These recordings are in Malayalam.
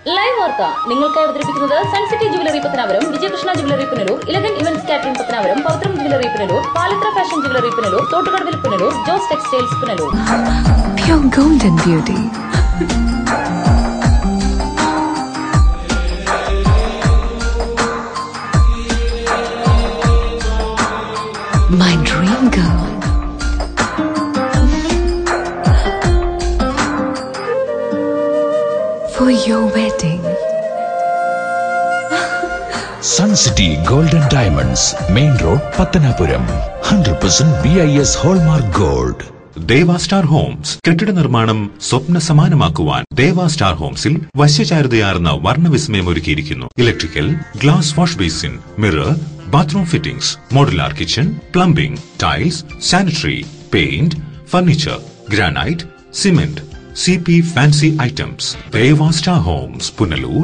ലൈവ് വാർത്ത നിങ്ങൾക്കായി അവതരിപ്പിക്കുന്നത് sun city jewellery Pathanapuram Vijayakrishna jewellery Punalur elegant events catering Pathanapuram Pavithram jewellery Punalur Palithra fashion jewellery Punalur തോട്ടുകടവിൽ Punalur Jose textiles Punalur Pure golden beauty. My dream girl. For your wedding. Sun city golden diamonds main road Pathanapuram hundred percent B I S hallmark gold Deva star homes കെട്ടിട നിർമ്മാണം സ്വപ്ന സമാനമാക്കുവാൻ ദേവ സ്റ്റാർ ഹോംസിൽ വശ്യചാരുതയാർന്ന വർണ്ണവിസ്മയം ഒരുക്കിയിരിക്കുന്നു electrical glass wash basin mirror bathroom fittings modular kitchen plumbing tiles sanitary paint furniture granite cement C P fancy items Deva star homes Punalur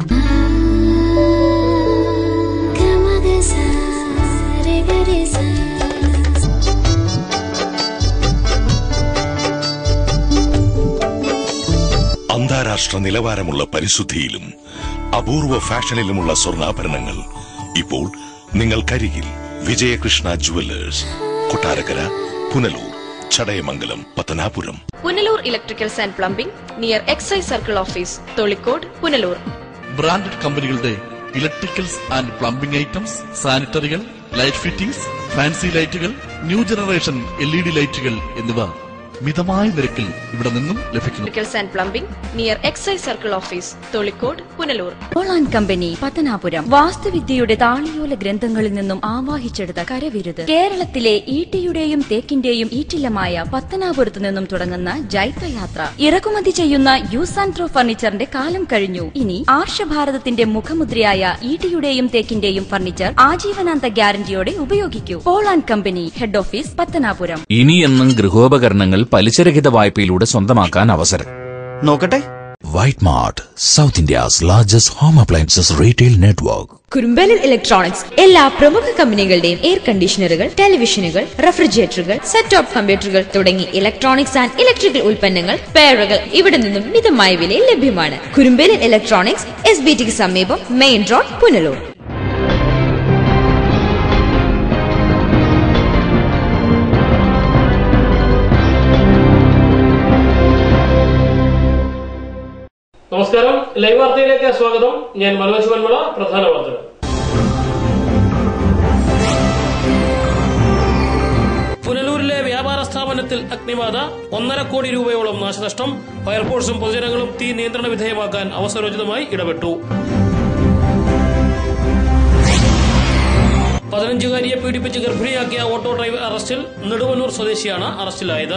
അന്താരാഷ്ട്ര നിലവാരമുള്ള പരിശുദ്ധിയിലും അപൂർവ ഫാഷനിലുമുള്ള സ്വർണ്ണാഭരണങ്ങൾ ഇപ്പോൾ നിങ്ങൾക്കരികിൽ Vijayakrishna jewellers Kottarakkara Punalur Chadayamangalam Pathanapuram Punalur electricals and plumbing near excise circle office Tholicode Punalur branded കമ്പനികളുടെ ഇലക്ട്രിക്കൽസ് ആൻഡ് പ്ലംബിംഗ് ഐറ്റംസ് സാനിറ്ററികൾ ലൈറ്റ് ഫിറ്റിംഗ്സ് ഫാൻസി ലൈറ്റുകൾ new generation L E D ലൈറ്റുകൾ എന്നിവ മിതമായ നിരക്കിൽ ഇവിടെ നിന്നും ലഭിക്കുന്നു electricals and plumbing near excise circle office Tholicode Punalur ഓളാൻ കമ്പനി പത്തനാപുരം വാസ്തുവിദ്യയുടെ താളിയോല ഗ്രന്ഥങ്ങളിൽ നിന്നും ആവാഹിച്ചെടുത്ത കരവിരുത് കേരളത്തിലെ ഈട്ടിയുടെയും തേക്കിന്റെയും ഈറ്റില്ലമായ പത്തനാപുരത്ത് നിന്നും തുടങ്ങുന്ന ജൈത്രയാത്ര ഇറക്കുമതി ചെയ്യുന്ന യൂസ് ആൻഡ് ത്രോ ഫർണിച്ചറിന്റെ കാലം കഴിഞ്ഞു ഇനി ആർഷഭാരതത്തിന്റെ മുഖമുദ്രയായ ഈട്ടിയുടെയും തേക്കിന്റെയും ഫർണിച്ചർ ആജീവനാന്ത ഗ്യാരണ്ടിയോടെ ഉപയോഗിക്കൂ Polan company head office Pathanapuram ഇനിയെന്നും ഗൃഹോപകരണങ്ങൾ പലിശരഹിത വായ്പയിലൂടെ സ്വന്തമാക്കാൻ അവസരം നോക്കട്ടെ white mart south India's largest home appliances retail network കുറുമ്പലിൻ ഇലക്ട്രോണിക്സ് എല്ലാ പ്രമുഖ കമ്പനികളുടെയും എയർ കണ്ടീഷണറുകൾ ടെലിവിഷനുകൾ റെഫ്രിജറേറ്ററുകൾ സെറ്റ് ടോപ്പ് കമ്പ്യൂട്ടറുകൾ തുടങ്ങി ഇലക്ട്രോണിക്സ് ആൻഡ് ഇലക്ട്രിക്കൽ ഉൽപ്പന്നങ്ങൾ പെയറുകൾ ഇവിടെ നിന്നും മിതമായ വിലയിൽ ലഭ്യമാണ് കുറുമ്പലിൻ ഇലക്ട്രോണിക്സ് എസ് ബി ടിക്ക് സമീപം മെയിൻ റോഡ് പുനലൂർ നമസ്കാരം ലൈവ് വാർത്തയിലേക്ക് സ്വാഗതം ഞാൻ മനോജ് വന്മള പ്രധാന വാർത്തകൾ പുനലൂരിലെ വ്യാപാര സ്ഥാപനത്തിൽ അഗ്നിബാധ ഒന്നര കോടി രൂപയോളം നാശനഷ്ടം ഫയർഫോഴ്സും പൊതുജനങ്ങളും തീ നിയന്ത്രണ വിധേയമാക്കാൻ അവസരോചിതമായി ഇടപെട്ടു പതിനഞ്ചുകാരിയെ പീഡിപ്പിച്ച് ഗർഭിണിയാക്കിയ ഓട്ടോ ഡ്രൈവർ അറസ്റ്റിൽ നെടുവന്നൂർ സ്വദേശിയാണ് അറസ്റ്റിലായത്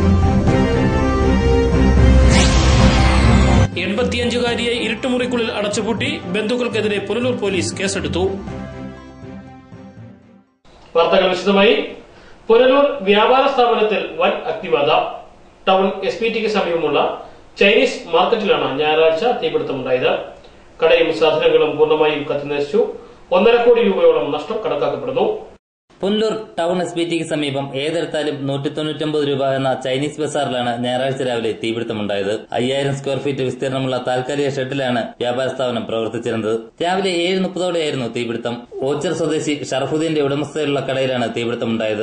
എൺപത്തിയഞ്ചുകാരിയെ ഇരുട്ടുമുറിക്കുള്ളിൽ അടച്ചുപൂട്ടി ബന്ധുക്കൾക്കെതിരെ പുനലൂർ പോലീസ് കേസെടുത്തു വാർത്തകൾ വിശദമായി പുനലൂർ വ്യാപാര സ്ഥാപനത്തിൽ വൻ അഗ്നിബാധ ടൗൺ എസ് പി ടിക്ക് സമീപമുള്ള ചൈനീസ് മാർക്കറ്റിലാണ് ഞായറാഴ്ച തീപിടുത്തമുണ്ടായത് കടയും സാധനങ്ങളും പൂർണ്ണമായും കത്തിനശിച്ചു ഒന്നര കോടി രൂപയോളം നഷ്ടം കണക്കാക്കപ്പെടുന്നു പുനലൂർ ടൗൺ എസ് ബി ടിക്ക് സമീപം ഏതെടുത്താലും നൂറ്റി തൊണ്ണൂറ്റൊമ്പത് രൂപ എന്ന ചൈനീസ് ബസാറിലാണ് ഞായറാഴ്ച രാവിലെ തീപിടുത്തമുണ്ടായത് അയ്യായിരം സ്ക്വയർ ഫീറ്റ് വിസ്തീർണമുള്ള താൽക്കാലിക ഷെഡിലാണ് വ്യാപാര സ്ഥാപനം പ്രവർത്തിച്ചിരുന്നത് രാവിലെ ഏഴ് മുപ്പതോടെയായിരുന്നു തീപിടുത്തം ഓച്ചർ സ്വദേശി ഷറഫുദ്ദീന്റെ ഉടമസ്ഥതയിലുള്ള കടയിലാണ് തീപിടുത്തമുണ്ടായത്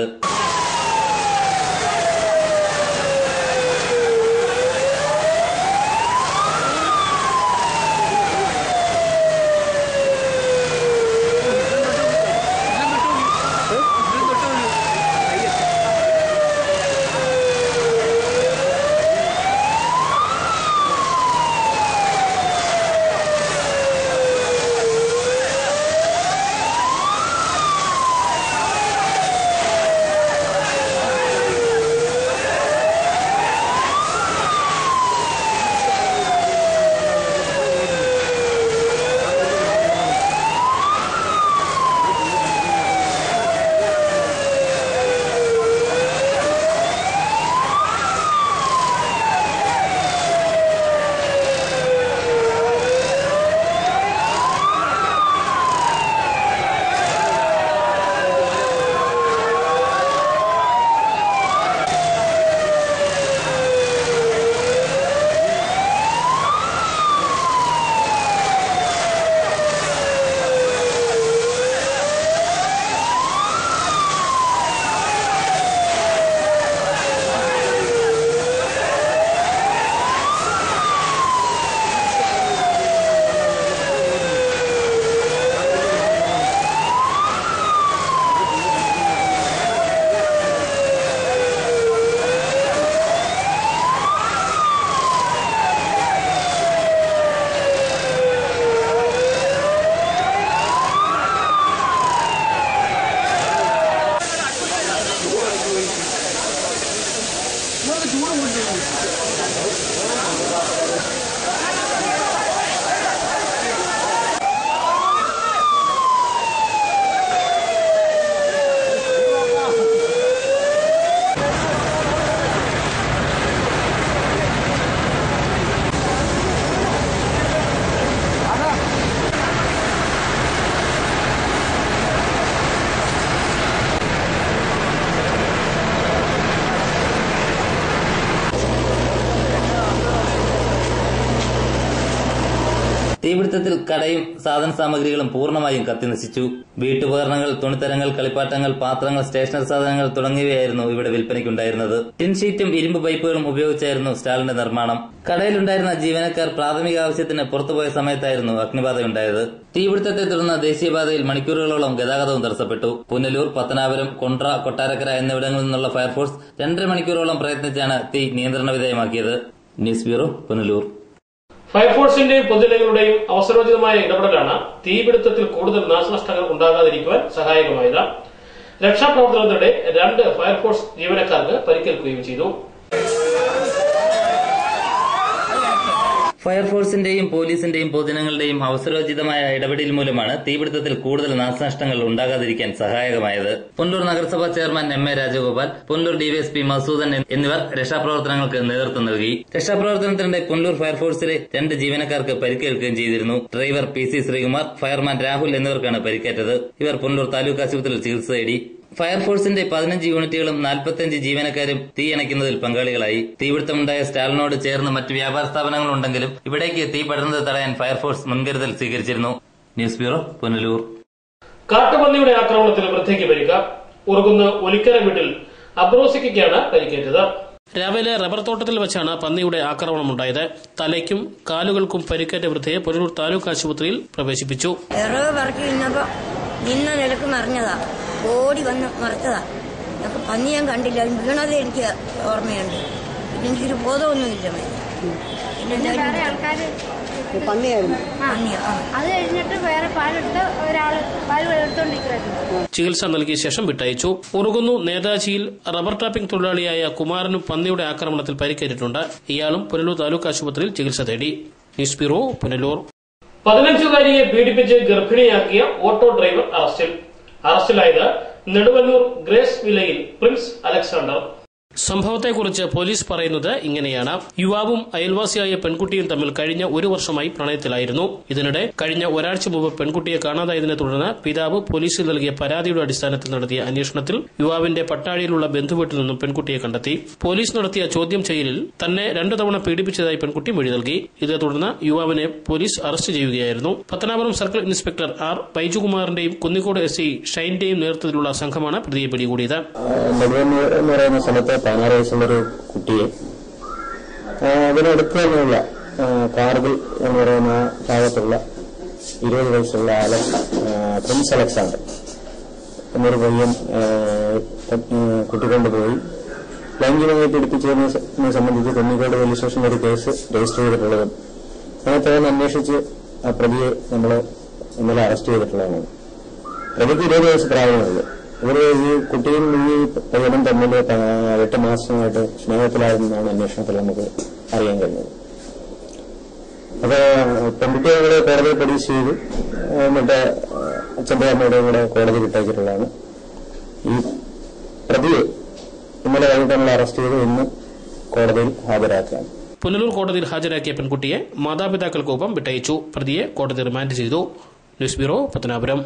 തീപിടുത്തത്തിൽ കടയും സാധന സാമഗ്രികളും പൂർണ്ണമായും കത്തിനശിച്ചു വീട്ടുപകരണങ്ങൾ തുണിത്തരങ്ങൾ കളിപ്പാട്ടങ്ങൾ പാത്രങ്ങൾ സ്റ്റേഷനറി സാധനങ്ങൾ തുടങ്ങിയവയായിരുന്നു ഇവിടെ വിൽപ്പനയ്ക്കുണ്ടായിരുന്നത് ടിൻ ഷീറ്റും ഇരുമ്പ് പൈപ്പുകളും ഉപയോഗിച്ചായിരുന്നു സ്റ്റാളിന്റെ നിർമ്മാണം കടയിലുണ്ടായിരുന്ന ജീവനക്കാർ പ്രാഥമിക ആവശ്യത്തിന് പുറത്തുപോയ സമയത്തായിരുന്നു അഗ്നിബാധയുണ്ടായത് തീപിടുത്തത്തെ തുടർന്ന് ദേശീയപാതയിൽ മണിക്കൂറുകളോളം ഗതാഗതവും തടസ്സപ്പെട്ടു പുനലൂർ പത്തനാപുരം കൊണ്ട്ര കൊട്ടാരക്കര എന്നിവിടങ്ങളിൽ നിന്നുള്ള ഫയർഫോഴ്സ് രണ്ടര മണിക്കൂറോളം പ്രയത്നിച്ചാണ് തീ നിയന്ത്രണ വിധേയമാക്കിയത് ന്യൂസ് ബ്യൂറോ പുനലൂർ ഫയർഫോഴ്സിന്റെയും പൊതുജനങ്ങളുടെയും അവസരോചിതമായ ഇടപെടലാണ് തീപിടുത്തത്തിൽ കൂടുതൽ നാശനഷ്ടങ്ങൾ ഉണ്ടാകാതിരിക്കുവാൻ സഹായകമായത് രക്ഷാപ്രവർത്തനത്തിനിടെ രണ്ട് ഫയർഫോഴ്സ് ജീവനക്കാർക്ക് പരിക്കേൽക്കുകയും ചെയ്തു ഫയർഫോഴ്സിന്റെയും പോലീസിന്റെയും പൊതുജനങ്ങളുടെയും അവസരോചിതമായ ഇടപെടൽ മൂലമാണ് തീപിടുത്തത്തിൽ കൂടുതൽ നാശനഷ്ടങ്ങൾ ഉണ്ടാകാതിരിക്കാൻ സഹായകമായത് പുനലൂർ നഗരസഭാ chairman M A Rajagopal Punalur DYSP മസൂദൻ എന്നിവർ രക്ഷാപ്രവർത്തനങ്ങൾക്ക് നേതൃത്വം നൽകി രക്ഷാപ്രവർത്തനത്തിനിടെ പുനലൂർ ഫയർഫോഴ്സിലെ രണ്ട് ജീവനക്കാർക്ക് പരിക്കേൽക്കുകയും ചെയ്തിരുന്നു driver P C Sreekumar fireman Rahul എന്നിവർക്കാണ് പരിക്കേറ്റത് ഇവർ പുനലൂർ താലൂക്ക് ആശുപത്രിയിൽ ചികിത്സ തേടി ഫയർഫോഴ്സിന്റെ പതിനഞ്ച് യൂണിറ്റുകളും നാൽപ്പത്തിയഞ്ച് ജീവനക്കാരും തീയണയ്ക്കുന്നതിൽ പങ്കാളികളായി തീപിടുത്തമുണ്ടായ സ്റ്റാളിനോട് ചേർന്ന് മറ്റ് വ്യാപാര സ്ഥാപനങ്ങളുണ്ടെങ്കിലും ഇവിടേക്ക് തീ പടർന്നത് തടയാൻ ഫയർഫോഴ്സ് മുൻകരുതൽ സ്വീകരിച്ചിരുന്നു ന്യൂസ് ബ്യൂറോ പുനലൂർ കാട്ടുപന്നിയുടെ ആക്രമണത്തിൽ വൃദ്ധയ്ക്ക് പരിക്ക് ഉറകുന്ന ഒലിക്കര വീട്ടിൽ അബ്രോസിക്കാണ് പരിക്കേറ്റത് രാവിലെ റബ്ബർ തോട്ടത്തിൽ വെച്ചാണ് പന്നിയുടെ ആക്രമണമുണ്ടായത് തലയ്ക്കും കാലുകൾക്കും പരിക്കേറ്റ വൃദ്ധയെ പുനലൂർ താലൂക്ക് ആശുപത്രിയിൽ പ്രവേശിപ്പിച്ചു വിറക് പറക്കി നിന്നപ്പോ നിന്ന നിലക്ക് മറിഞ്ഞതാ ഓടി വന്ന് മറിച്ചതാ അപ്പൊ പന്നി ഞാൻ കണ്ടില്ല അത് വീണത് എനിക്ക് ഓർമ്മയുണ്ട് പിന്നെ എനിക്കൊരു ബോധമൊന്നുമില്ല പിന്നെ എല്ലാവരും പന്നിയായിരുന്നു പന്നിയാ ആ. അത് കഴിഞ്ഞിട്ട് വേറെ പാലെടുത്ത് ഒരാള് പാൽ എടുത്തോണ്ടിരിക്കുവായിരുന്നു ചികിത്സ നൽകിയ ശേഷം വിട്ടയച്ചു ഉറുകുന്നു നേതാജിയിൽ റബ്ബർ ടാപ്പിംഗ് തൊഴിലാളിയായ കുമാരനും പന്നിയുടെ ആക്രമണത്തിൽ പരിക്കേറ്റിട്ടുണ്ട് ഇയാളും പുനലൂർ താലൂക്ക് ആശുപത്രിയിൽ ചികിത്സ തേടി ന്യൂസ് ബ്യൂറോ പുനലൂർ പതിനഞ്ചുകാരിയെ പീഡിപ്പിച്ച് ഗർഭിണിയാക്കിയ ഓട്ടോ ഡ്രൈവർ അറസ്റ്റിൽ അറസ്റ്റിലായത് നെടുവന്നൂർ ഗ്രേസ് വിലയിൽ പ്രിൻസ് അലക്സാണ്ടർ സംഭവത്തെക്കുറിച്ച് പോലീസ് പറയുന്നത് ഇങ്ങനെയാണ് യുവാവും അയൽവാസിയായ പെൺകുട്ടിയും തമ്മിൽ കഴിഞ്ഞ ഒരു വർഷമായി പ്രണയത്തിലായിരുന്നു ഇതിനിടെ കഴിഞ്ഞ ഒരാഴ്ച മുമ്പ് പെൺകുട്ടിയെ കാണാതായതിനെ തുടർന്ന് പിതാവ് പോലീസിൽ നൽകിയ പരാതിയുടെ അടിസ്ഥാനത്തിൽ നടത്തിയ അന്വേഷണത്തിൽ യുവാവിന്റെ പട്ടാഴിയിലുള്ള ബന്ധുവീട്ടിൽ നിന്നും പെൺകുട്ടിയെ കണ്ടെത്തി പോലീസ് നടത്തിയ ചോദ്യം ചെയ്യലിൽ തന്നെ രണ്ടു തവണ പീഡിപ്പിച്ചതായി പെൺകുട്ടി മൊഴി നൽകി ഇതേ തുടർന്ന് യുവാവിനെ പോലീസ് അറസ്റ്റ് ചെയ്യുകയായിരുന്നു പത്തനാപുരം സർക്കിൾ ഇൻസ്പെക്ടർ ആർ ബൈജുകുമാറിന്റെയും കുന്നിക്കോട് എസ് ഐ ഷൈന്റെയും നേതൃത്വത്തിലുള്ള സംഘമാണ് പ്രതിയെ പിടികൂടിയത് നെടുവന്നൂർ എന്ന് പറയുന്ന സ്ഥലത്ത് പതിനാറ് വയസ്സുള്ളൊരു കുട്ടിയെ ആ, അതിനടുത്ത് തന്നെയുള്ള ആ, കാർഗിൽ എന്ന് പറയുന്ന ഭാഗത്തുള്ള ഇരുപത് വയസ്സുള്ള അലക്സ് ആ, പ്രിൻസ് അലക്സാണ്ടർ എന്നൊരു പയ്യൻ ആ, ആ, കുട്ടി കൊണ്ടുപോയി ലൈംഗികമായി പീഡിപ്പിച്ചതിനെ സ- നെ സംബന്ധിച്ച് കുന്നിക്കോട് പോലീസ് സ്റ്റേഷനിൽ ഒരു കേസ് രജിസ്റ്റർ ചെയ്തിട്ടുള്ളതും അങ്ങനെ തുടർന്ന് അന്വേഷിച്ച് ആ പ്രതിയെ നമ്മൾ ഇന്നലെ അറസ്റ്റ് ചെയ്തിട്ടുള്ളതാണ് പ്രതിക്ക് ഇരുപത് വയസ്സ് പ്രായമുള്ളൂ ഇവര് ഈ കുട്ടിയും ഈ പയ്യനും തമ്മിൽ പ- എട്ട് മാസമായിട്ട് സ്നേഹത്തിലായിരുന്നാണ് അന്വേഷണത്തിൽ നമുക്ക് അറിയാൻ കഴിഞ്ഞത് അപ്പൊ പെൺകുട്ടിയെ കൂടെ കോടതിയിൽ പ്രൊഡ്യൂസ് ചെയ്ത് എന്നിട്ട് അച്ഛൻ്റെ അമ്മയുടെയും കൂടെ കോടതി വിട്ടയച്ചിട്ടുള്ളതാണ് ഈ പ്രതിയെ ഇന്നലെ വൈകിട്ട് നമ്മൾ അറസ്റ്റ് ചെയ്ത് ഇന്ന് കോടതിയിൽ ഹാജരാക്കുകയാണ് പുനലൂർ കോടതിയിൽ ഹാജരാക്കിയ പെൺകുട്ടിയെ മാതാപിതാക്കൾക്കൊപ്പം വിട്ടയച്ചു പ്രതിയെ കോടതി റിമാൻഡ് ചെയ്തു news bureau Pathanapuram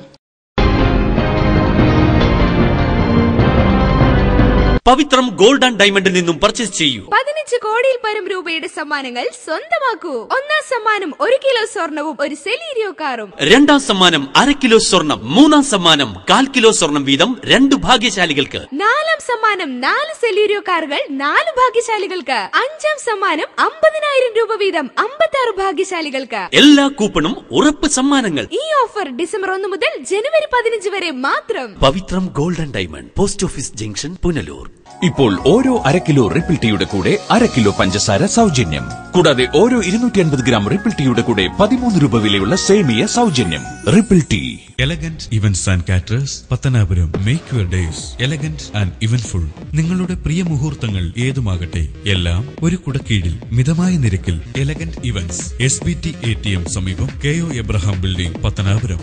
Pavithram gold and ഡയമണ്ടിൽ നിന്നും പർച്ചേസ് ചെയ്യൂ പതിനഞ്ച് കോടിയിൽ പരം രൂപയുടെ സമ്മാനങ്ങൾ സ്വന്തമാക്കൂ ഒന്നാം സമ്മാനം ഒരു കിലോ സ്വർണവും ഒരു സെലീരിയോ കാറും രണ്ടാം സമ്മാനം അര കിലോ സ്വർണം മൂന്നാം സമ്മാനം കാൽ കിലോ സ്വർണം വീതം രണ്ട് ഭാഗ്യശാലികൾക്ക് നാലാം സമ്മാനം നാല് സെലീരിയോ കാറുകൾ നാല് ഭാഗ്യശാലികൾക്ക് അഞ്ചാം സമ്മാനം അമ്പതിനായിരം രൂപ വീതം അമ്പത്തി ആറ് ഭാഗ്യശാലികൾക്ക് എല്ലാ കൂപ്പണും ഉറപ്പ് സമ്മാനങ്ങൾ ഈ ഓഫർ ഡിസംബർ ഒന്ന് മുതൽ ജനുവരി പതിനഞ്ച് വരെ മാത്രം Pavithram gold and diamond post office junction Punalur ഇപ്പോൾ ഓരോ അര കിലോ റിപ്പിൾ ടീയുടെ കൂടെ അര കിലോ പഞ്ചസാര സൗജന്യം കൂടാതെ ഓരോ ഇരുന്നൂറ്റി അൻപത് ഗ്രാം റിപ്പിൾ ടീയുടെ കൂടെ പതിമൂന്ന് രൂപ വിലയുള്ള സേമിയ സൗജന്യം ripple tea elegant events and caterers Pathanapuram make your days elegant and eventful നിങ്ങളുടെ പ്രിയ മുഹൂർത്തങ്ങൾ ഏതുമാകട്ടെ എല്ലാം ഒരു കുടക്കീഴിൽ മിതമായ നിരക്കിൽ elegant events S B T A T M സമീപം K O Abraham building Pathanapuram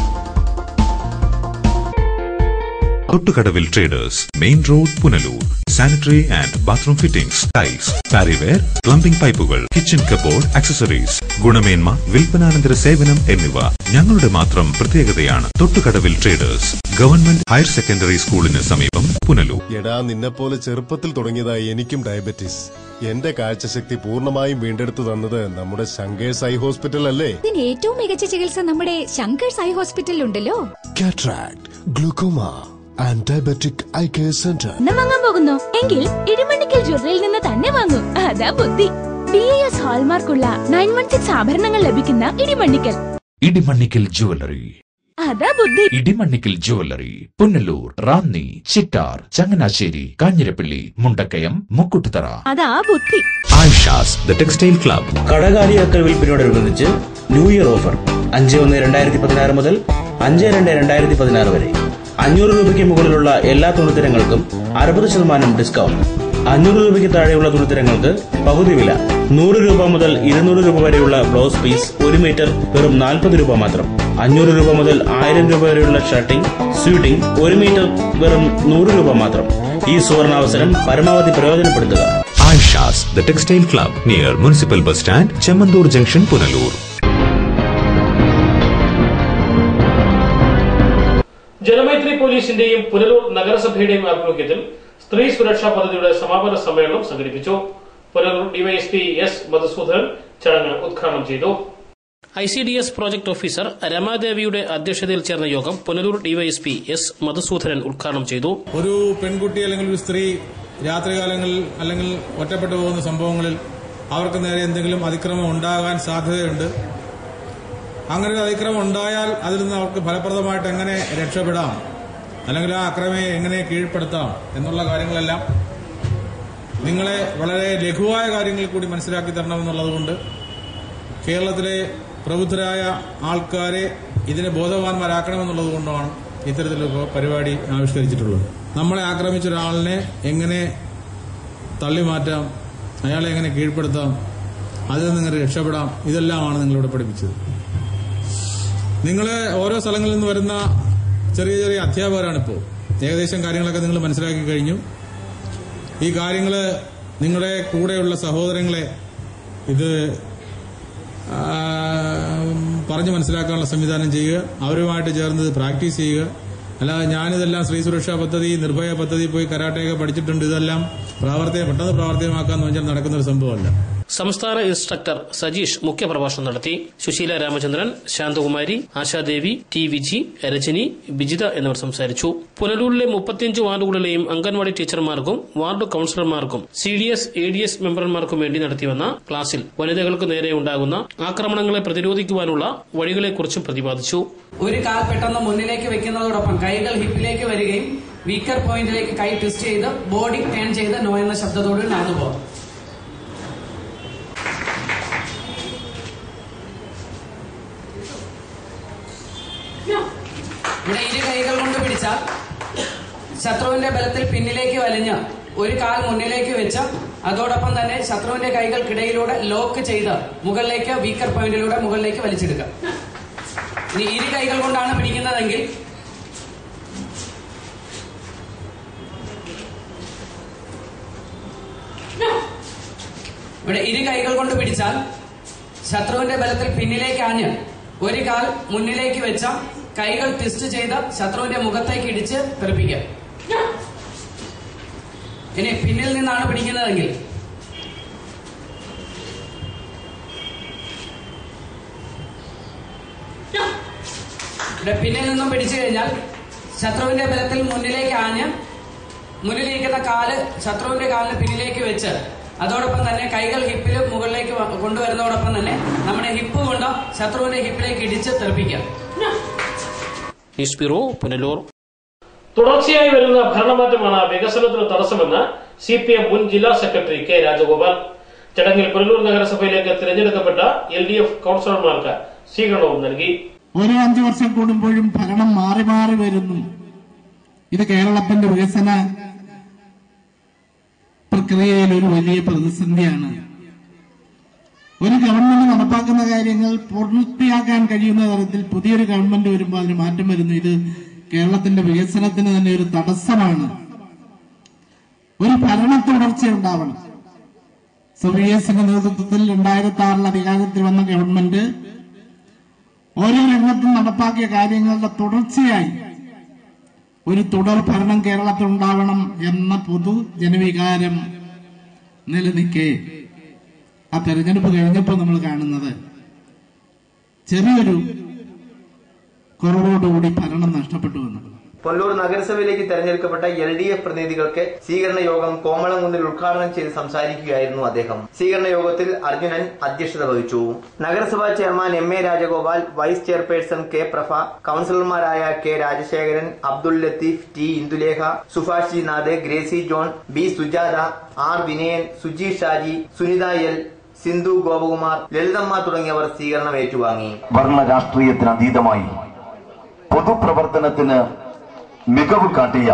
തൊട്ടുകടവിൽ traders main road Punalur sanitary and bathroom fittings tiles Parryware plumbing പൈപ്പുകൾ കിച്ചൺ കബോർഡ് ആക്സസറീസ് ഗുണമേന്മ വിൽപ്പനാനന്തര സേവനം എന്നിവ ഞങ്ങളുടെ മാത്രം പ്രത്യേകതയാണ് തൊട്ടുകടവിൽ ട്രേഡേഴ്സ് ഗവൺമെന്റ് ഹയർ സെക്കൻഡറി സ്കൂളിന് സമീപം പുനലൂർ എടാ നിന്നെപ്പോലെ ചെറുപ്പത്തിൽ തുടങ്ങിയതായി എനിക്കും ഡയബറ്റീസ് എന്റെ കാഴ്ചശക്തി പൂർണ്ണമായും വീണ്ടെടുത്തു തന്നത് നമ്മുടെ ശങ്കേഴ്സ് ഐ ഹോസ്പിറ്റൽ അല്ലേ ഇതിന് ഏറ്റവും മികച്ച ചികിത്സ നമ്മുടെ ശങ്കേഴ്സ് ഐ ഹോസ്പിറ്റലിൽ ഉണ്ടല്ലോ cataract glaucoma and diabetic eye care centre എണ്ണം വാങ്ങാൻ പോകുന്നു എങ്കിൽ ഇടിമണ്ണിക്കൽ ജ്വല്ലറിയിൽ നിന്ന് തന്നെ വാങ്ങൂ അതാ ബുദ്ധി ബി എസ് ഹാൾമാർക്കുള്ള നയൻ വൺ സിക്സ് ആഭരണങ്ങൾ ലഭിക്കുന്ന ഇടിമണ്ണിക്കൽ ഇടിമണ്ണിക്കൽ ജുവല്ലറി അതാ ബുദ്ധി ഇടിമണ്ണിക്കൽ ജുവല്ലറി പുനലൂർ റാന്നി ചിറ്റാർ ചങ്ങനാശ്ശേരി കാഞ്ഞിരപ്പള്ളി മുണ്ടക്കയം മുക്കുട്ടുതറ അതാ ബുദ്ധി ആയിഷാസ് ദ ടെക്സ്റ്റൈൽ ക്ലബ് കടകാലിയാക്കൽ വിൽപ്പനയോടനുബന്ധിച്ച് ന്യൂ ഇയർ ഓഫർ അഞ്ച് ഒന്ന് രണ്ടായിരത്തി പതിനാറ് മുതൽ അഞ്ച് രണ്ട് രണ്ടായിരത്തി പതിനാറ് വരെ അഞ്ഞൂറ് രൂപയ്ക്ക് മുകളിലുള്ള എല്ലാ തുണിത്തരങ്ങൾക്കും അറുപത് ശതമാനം ഡിസ്കൗണ്ട് അഞ്ഞൂറ് രൂപയ്ക്ക് താഴെയുള്ള തുണിത്തരങ്ങൾക്ക് പകുതി വില നൂറ് രൂപ മുതൽ ഇരുന്നൂറ് രൂപ വരെയുള്ള ബ്ലൗസ് പീസ് ഒരു മീറ്റർ വെറും നാൽപ്പത് രൂപ മാത്രം അഞ്ഞൂറ് രൂപ മുതൽ ആയിരം രൂപ വരെയുള്ള ഷർട്ടിംഗ് സ്യൂട്ടിംഗ് ഒരു മീറ്റർ വെറും നൂറ് രൂപ മാത്രം ഈ സുവർണാവസരം പരമാവധി പ്രയോജനപ്പെടുത്തുക Ayishas the textile club near municipal bus stand Chemmanthoor junction Punalur Janamaithri പോലീസിന്റെയും പുനലൂർ നഗരസഭയുടെയും ആഭിമുഖ്യത്തിൽ സ്ത്രീ സുരക്ഷാ പദ്ധതിയുടെ സമാപന സമ്മേളനം സംഘടിപ്പിച്ചു പുനലൂർ ഡിവൈഎസ്പി എസ് മധുസൂദനൻ ചടങ്ങ് ഉദ്ഘാടനം ചെയ്തു I C D S project officer രമാദേവിയുടെ അധ്യക്ഷതയിൽ ചേർന്ന യോഗം പുനലൂർ ഡിവൈഎസ്പി എസ് മധുസൂദനൻ ഉദ്ഘാടനം ചെയ്തു ഒരു പെൺകുട്ടി അല്ലെങ്കിൽ ഒരു സ്ത്രീ രാത്രികാലങ്ങളിൽ അല്ലെങ്കിൽ ഒറ്റപ്പെട്ടു പോകുന്ന സംഭവങ്ങളിൽ അവർക്ക് നേരെ എന്തെങ്കിലും അതിക്രമം ഉണ്ടാകാൻ സാധ്യതയുണ്ട് അങ്ങനെ ഒരു അതിക്രമം ഉണ്ടായാൽ അതിൽ നിന്ന് അവർക്ക് ഫലപ്രദമായിട്ട് എങ്ങനെ രക്ഷപ്പെടാം അല്ലെങ്കിൽ ആ അക്രമയെ എങ്ങനെ കീഴ്പ്പെടുത്താം എന്നുള്ള കാര്യങ്ങളെല്ലാം നിങ്ങളെ വളരെ ലഘുവായ കാര്യങ്ങളിൽ കൂടി മനസ്സിലാക്കി തരണമെന്നുള്ളതുകൊണ്ട് കേരളത്തിലെ പ്രബുദ്ധരായ ആൾക്കാരെ ഇതിനെ ബോധവാന്മാരാക്കണമെന്നുള്ളത് കൊണ്ടാണ് ഇത്തരത്തിലൊരു പരിപാടി ആവിഷ്കരിച്ചിട്ടുള്ളത് നമ്മളെ ആക്രമിച്ച ഒരാളിനെ എങ്ങനെ തള്ളിമാറ്റാം അയാളെ എങ്ങനെ കീഴ്പ്പെടുത്താം അതിൽ നിന്ന് എങ്ങനെ രക്ഷപ്പെടാം ഇതെല്ലാമാണ് നിങ്ങളിവിടെ പഠിപ്പിച്ചത് നിങ്ങൾ ഓരോ സ്ഥലങ്ങളിൽ നിന്ന് വരുന്ന ചെറിയ ചെറിയ അധ്യാപകരാണിപ്പോൾ ഏകദേശം കാര്യങ്ങളൊക്കെ നിങ്ങൾ മനസ്സിലാക്കി കഴിഞ്ഞു ഈ കാര്യങ്ങൾ നിങ്ങളുടെ കൂടെയുള്ള സഹോദരങ്ങളെ ഇത് ആ, പറഞ്ഞ് മനസ്സിലാക്കാനുള്ള സംവിധാനം ചെയ്യുക അവരുമായിട്ട് ചേർന്ന് ഇത് പ്രാക്ടീസ് ചെയ്യുക അല്ലാതെ ഞാനിതെല്ലാം സ്ത്രീ സുരക്ഷാ പദ്ധതി നിർഭയ പദ്ധതി പോയി കരാട്ടയൊക്കെ പഠിച്ചിട്ടുണ്ട് ഇതെല്ലാം പ്രാവർത്തികം പെട്ടെന്ന് പ്രാവർത്തികമാക്കാന്ന് വെച്ചാൽ നടക്കുന്ന ഒരു സംഭവമല്ല സംസ്ഥാന ഇൻസ്ട്രക്ടർ സജീഷ് മുഖ്യപ്രഭാഷണം നടത്തി സുശീല രാമചന്ദ്രൻ ശാന്തകുമാരി ആശാദേവി ടി വിജി രജനി ബിജിത എന്നിവർ സംസാരിച്ചു പുനലൂരിലെ മുപ്പത്തിയഞ്ച് വാർഡുകളിലെയും അംഗൻവാടി ടീച്ചർമാർക്കും വാർഡ് കൌൺസിലർമാർക്കും C D S A D S മെമ്പർമാർക്കും വേണ്ടി നടത്തിവന്ന ക്ലാസിൽ വനിതകൾക്ക് നേരെ ഉണ്ടാകുന്ന ആക്രമണങ്ങളെ പ്രതിരോധിക്കുവാനുള്ള വഴികളെക്കുറിച്ചും പ്രതിപാദിച്ചു ഒരു കാൽ പെട്ടെന്ന് മുന്നിലേക്ക് വെക്കുന്നതോടൊപ്പം കൈകൾ ഹിപ്പിലേക്ക് വരികയും വീക്കർ പോയിന്റിലേക്ക് കൈ ട്വിസ്റ്റ് ചെയ്ത് ബോഡി ടേൺ ചെയ്ത് നോ എന്ന ശബ്ദത്തോട് നടന്നു പോകും ഇവിടെ ഇരു കൈകൾ കൊണ്ട് പിടിച്ചാൽ ശത്രുവിന്റെ ബലത്തിൽ പിന്നിലേക്ക് വലിഞ്ഞ് ഒരു കാൽ മുന്നിലേക്ക് വെച്ച് അതോടൊപ്പം തന്നെ ശത്രുവിന്റെ കൈകൾക്കിടയിലൂടെ ലോക്ക് ചെയ്ത് മുകളിലേക്ക് വീക്കർ പോയിന്റിലൂടെ മുകളിലേക്ക് വലിച്ചെടുക്കുക ഇനി ഇരു കൈകൾ കൊണ്ടാണ് പിടിക്കുന്നതെങ്കിൽ ഇവിടെ ഇരു കൈകൾ കൊണ്ട് പിടിച്ചാൽ ശത്രുവിന്റെ ബലത്തിൽ പിന്നിലേക്ക് ആഞ്ഞ് ഒരു കാൽ മുന്നിലേക്ക് വെച്ച കൈകൾ ട്വിസ്റ്റ് ചെയ്ത് ശത്രുവിന്റെ മുഖത്തേക്ക് ഇടിച്ച് തെറിപ്പിക്കുക ഇനി പിന്നിൽ നിന്നാണ് പിടിക്കുന്നതെങ്കിൽ ഇവിടെ പിന്നിൽ നിന്നും പിടിച്ചു കഴിഞ്ഞാൽ ശത്രുവിന്റെ ബലത്തിൽ മുന്നിലേക്ക് ആഞ്ഞ് മുന്നിലിരിക്കുന്ന കാല് ശത്രുവിന്റെ കാലിന് പിന്നിലേക്ക് വെച്ച് അതോടൊപ്പം തന്നെ കൈകൾ ഹിപ്പിൽ മുകളിലേക്ക് വ- കൊണ്ടുവരുന്നതോടൊപ്പം തന്നെ നമ്മുടെ ഹിപ്പ് കൊണ്ട് ശത്രുവിന്റെ ഹിപ്പിലേക്ക് ഇടിച്ച് തെറിപ്പിക്കുക ന്യൂസ് ബ്യൂറോ പുനലൂർ തുടർച്ചയായി വരുന്ന ഭരണമാറ്റമാണ് വികസനത്തിന് തടസ്സമെന്ന് സി പി എം മുൻ ജില്ലാ സെക്രട്ടറി കെ രാജഗോപാൽ ചടങ്ങിൽ പുനലൂർ നഗരസഭയിലേക്ക് തിരഞ്ഞെടുക്കപ്പെട്ട എൽ ഡി എഫ് കൌൺസിലർമാർക്ക് സ്വീകരണവും നൽകി ഓരോ അഞ്ചു വർഷം കൂടുമ്പോഴും ഭരണം മാറി മാറി വരുന്നു ഇത് കേരളത്തിന്റെ വികസന പ്രക്രിയയിൽ ഒരു വലിയ പ്രതിസന്ധിയാണ് ഒരു ഗവൺമെന്റ് നടപ്പാക്കുന്ന കാര്യങ്ങൾ പൂർത്തിയാക്കാൻ കഴിയുന്ന തരത്തിൽ പുതിയൊരു ഗവൺമെന്റ് വരുമ്പോൾ അതിന് മാറ്റം വരുന്നു ഇത് കേരളത്തിന്റെ വികസനത്തിന് തന്നെ ഒരു തടസ്സമാണ് ഒരു ഭരണ തുടർച്ച ഉണ്ടാവണം സുറിയസിന്റെ നേതൃത്വത്തിൽ രണ്ടായിരത്തി ആറിൽ അധികാരത്തിൽ വന്ന ഗവൺമെന്റ് ഓരോ രംഗത്തും നടപ്പാക്കിയ കാര്യങ്ങളുടെ തുടർച്ചയായി ഒരു തുടർ ഭരണം കേരളത്തിൽ ഉണ്ടാവണം എന്ന പൊതു ജനവികാരം നിലനിൽക്കെ ആ തെരഞ്ഞെടുപ്പ് കഴിഞ്ഞപ്പോൾ നമ്മൾ കാണുന്നത് ചെറിയൊരു കുറവോടുകൂടി ഭരണം നഷ്ടപ്പെട്ടു എന്നുള്ളത് പൊല്ലൂർ നഗരസഭയിലേക്ക് തെരഞ്ഞെടുക്കപ്പെട്ട എൽ ഡി എഫ് പ്രതിനിധികൾക്ക് സ്വീകരണ യോഗം കോമളംകുന്നിൽ ഉദ്ഘാടനം ചെയ്ത് സംസാരിക്കുകയായിരുന്നു അദ്ദേഹം സ്വീകരണ യോഗത്തിൽ അർജുനൻ അധ്യക്ഷത വഹിച്ചു നഗരസഭാ chairman M A Rajagopal vice chairperson K Prabha കൌൺസിലർമാരായ K Rajasekharan Abdul Latheef T Indulekha Subhash G Nath Gracy John B Sujatha R Vinayan Suji Shaji Sunitha L Sindhu Gopakumar Lalithamma തുടങ്ങിയവർ സ്വീകരണം ഏറ്റുവാങ്ങി വർണ്ണ രാഷ്ട്രീയത്തിന് അതീതമായി പൊതുപ്രവർത്തനത്തിന് മികവ് കാട്ടിയ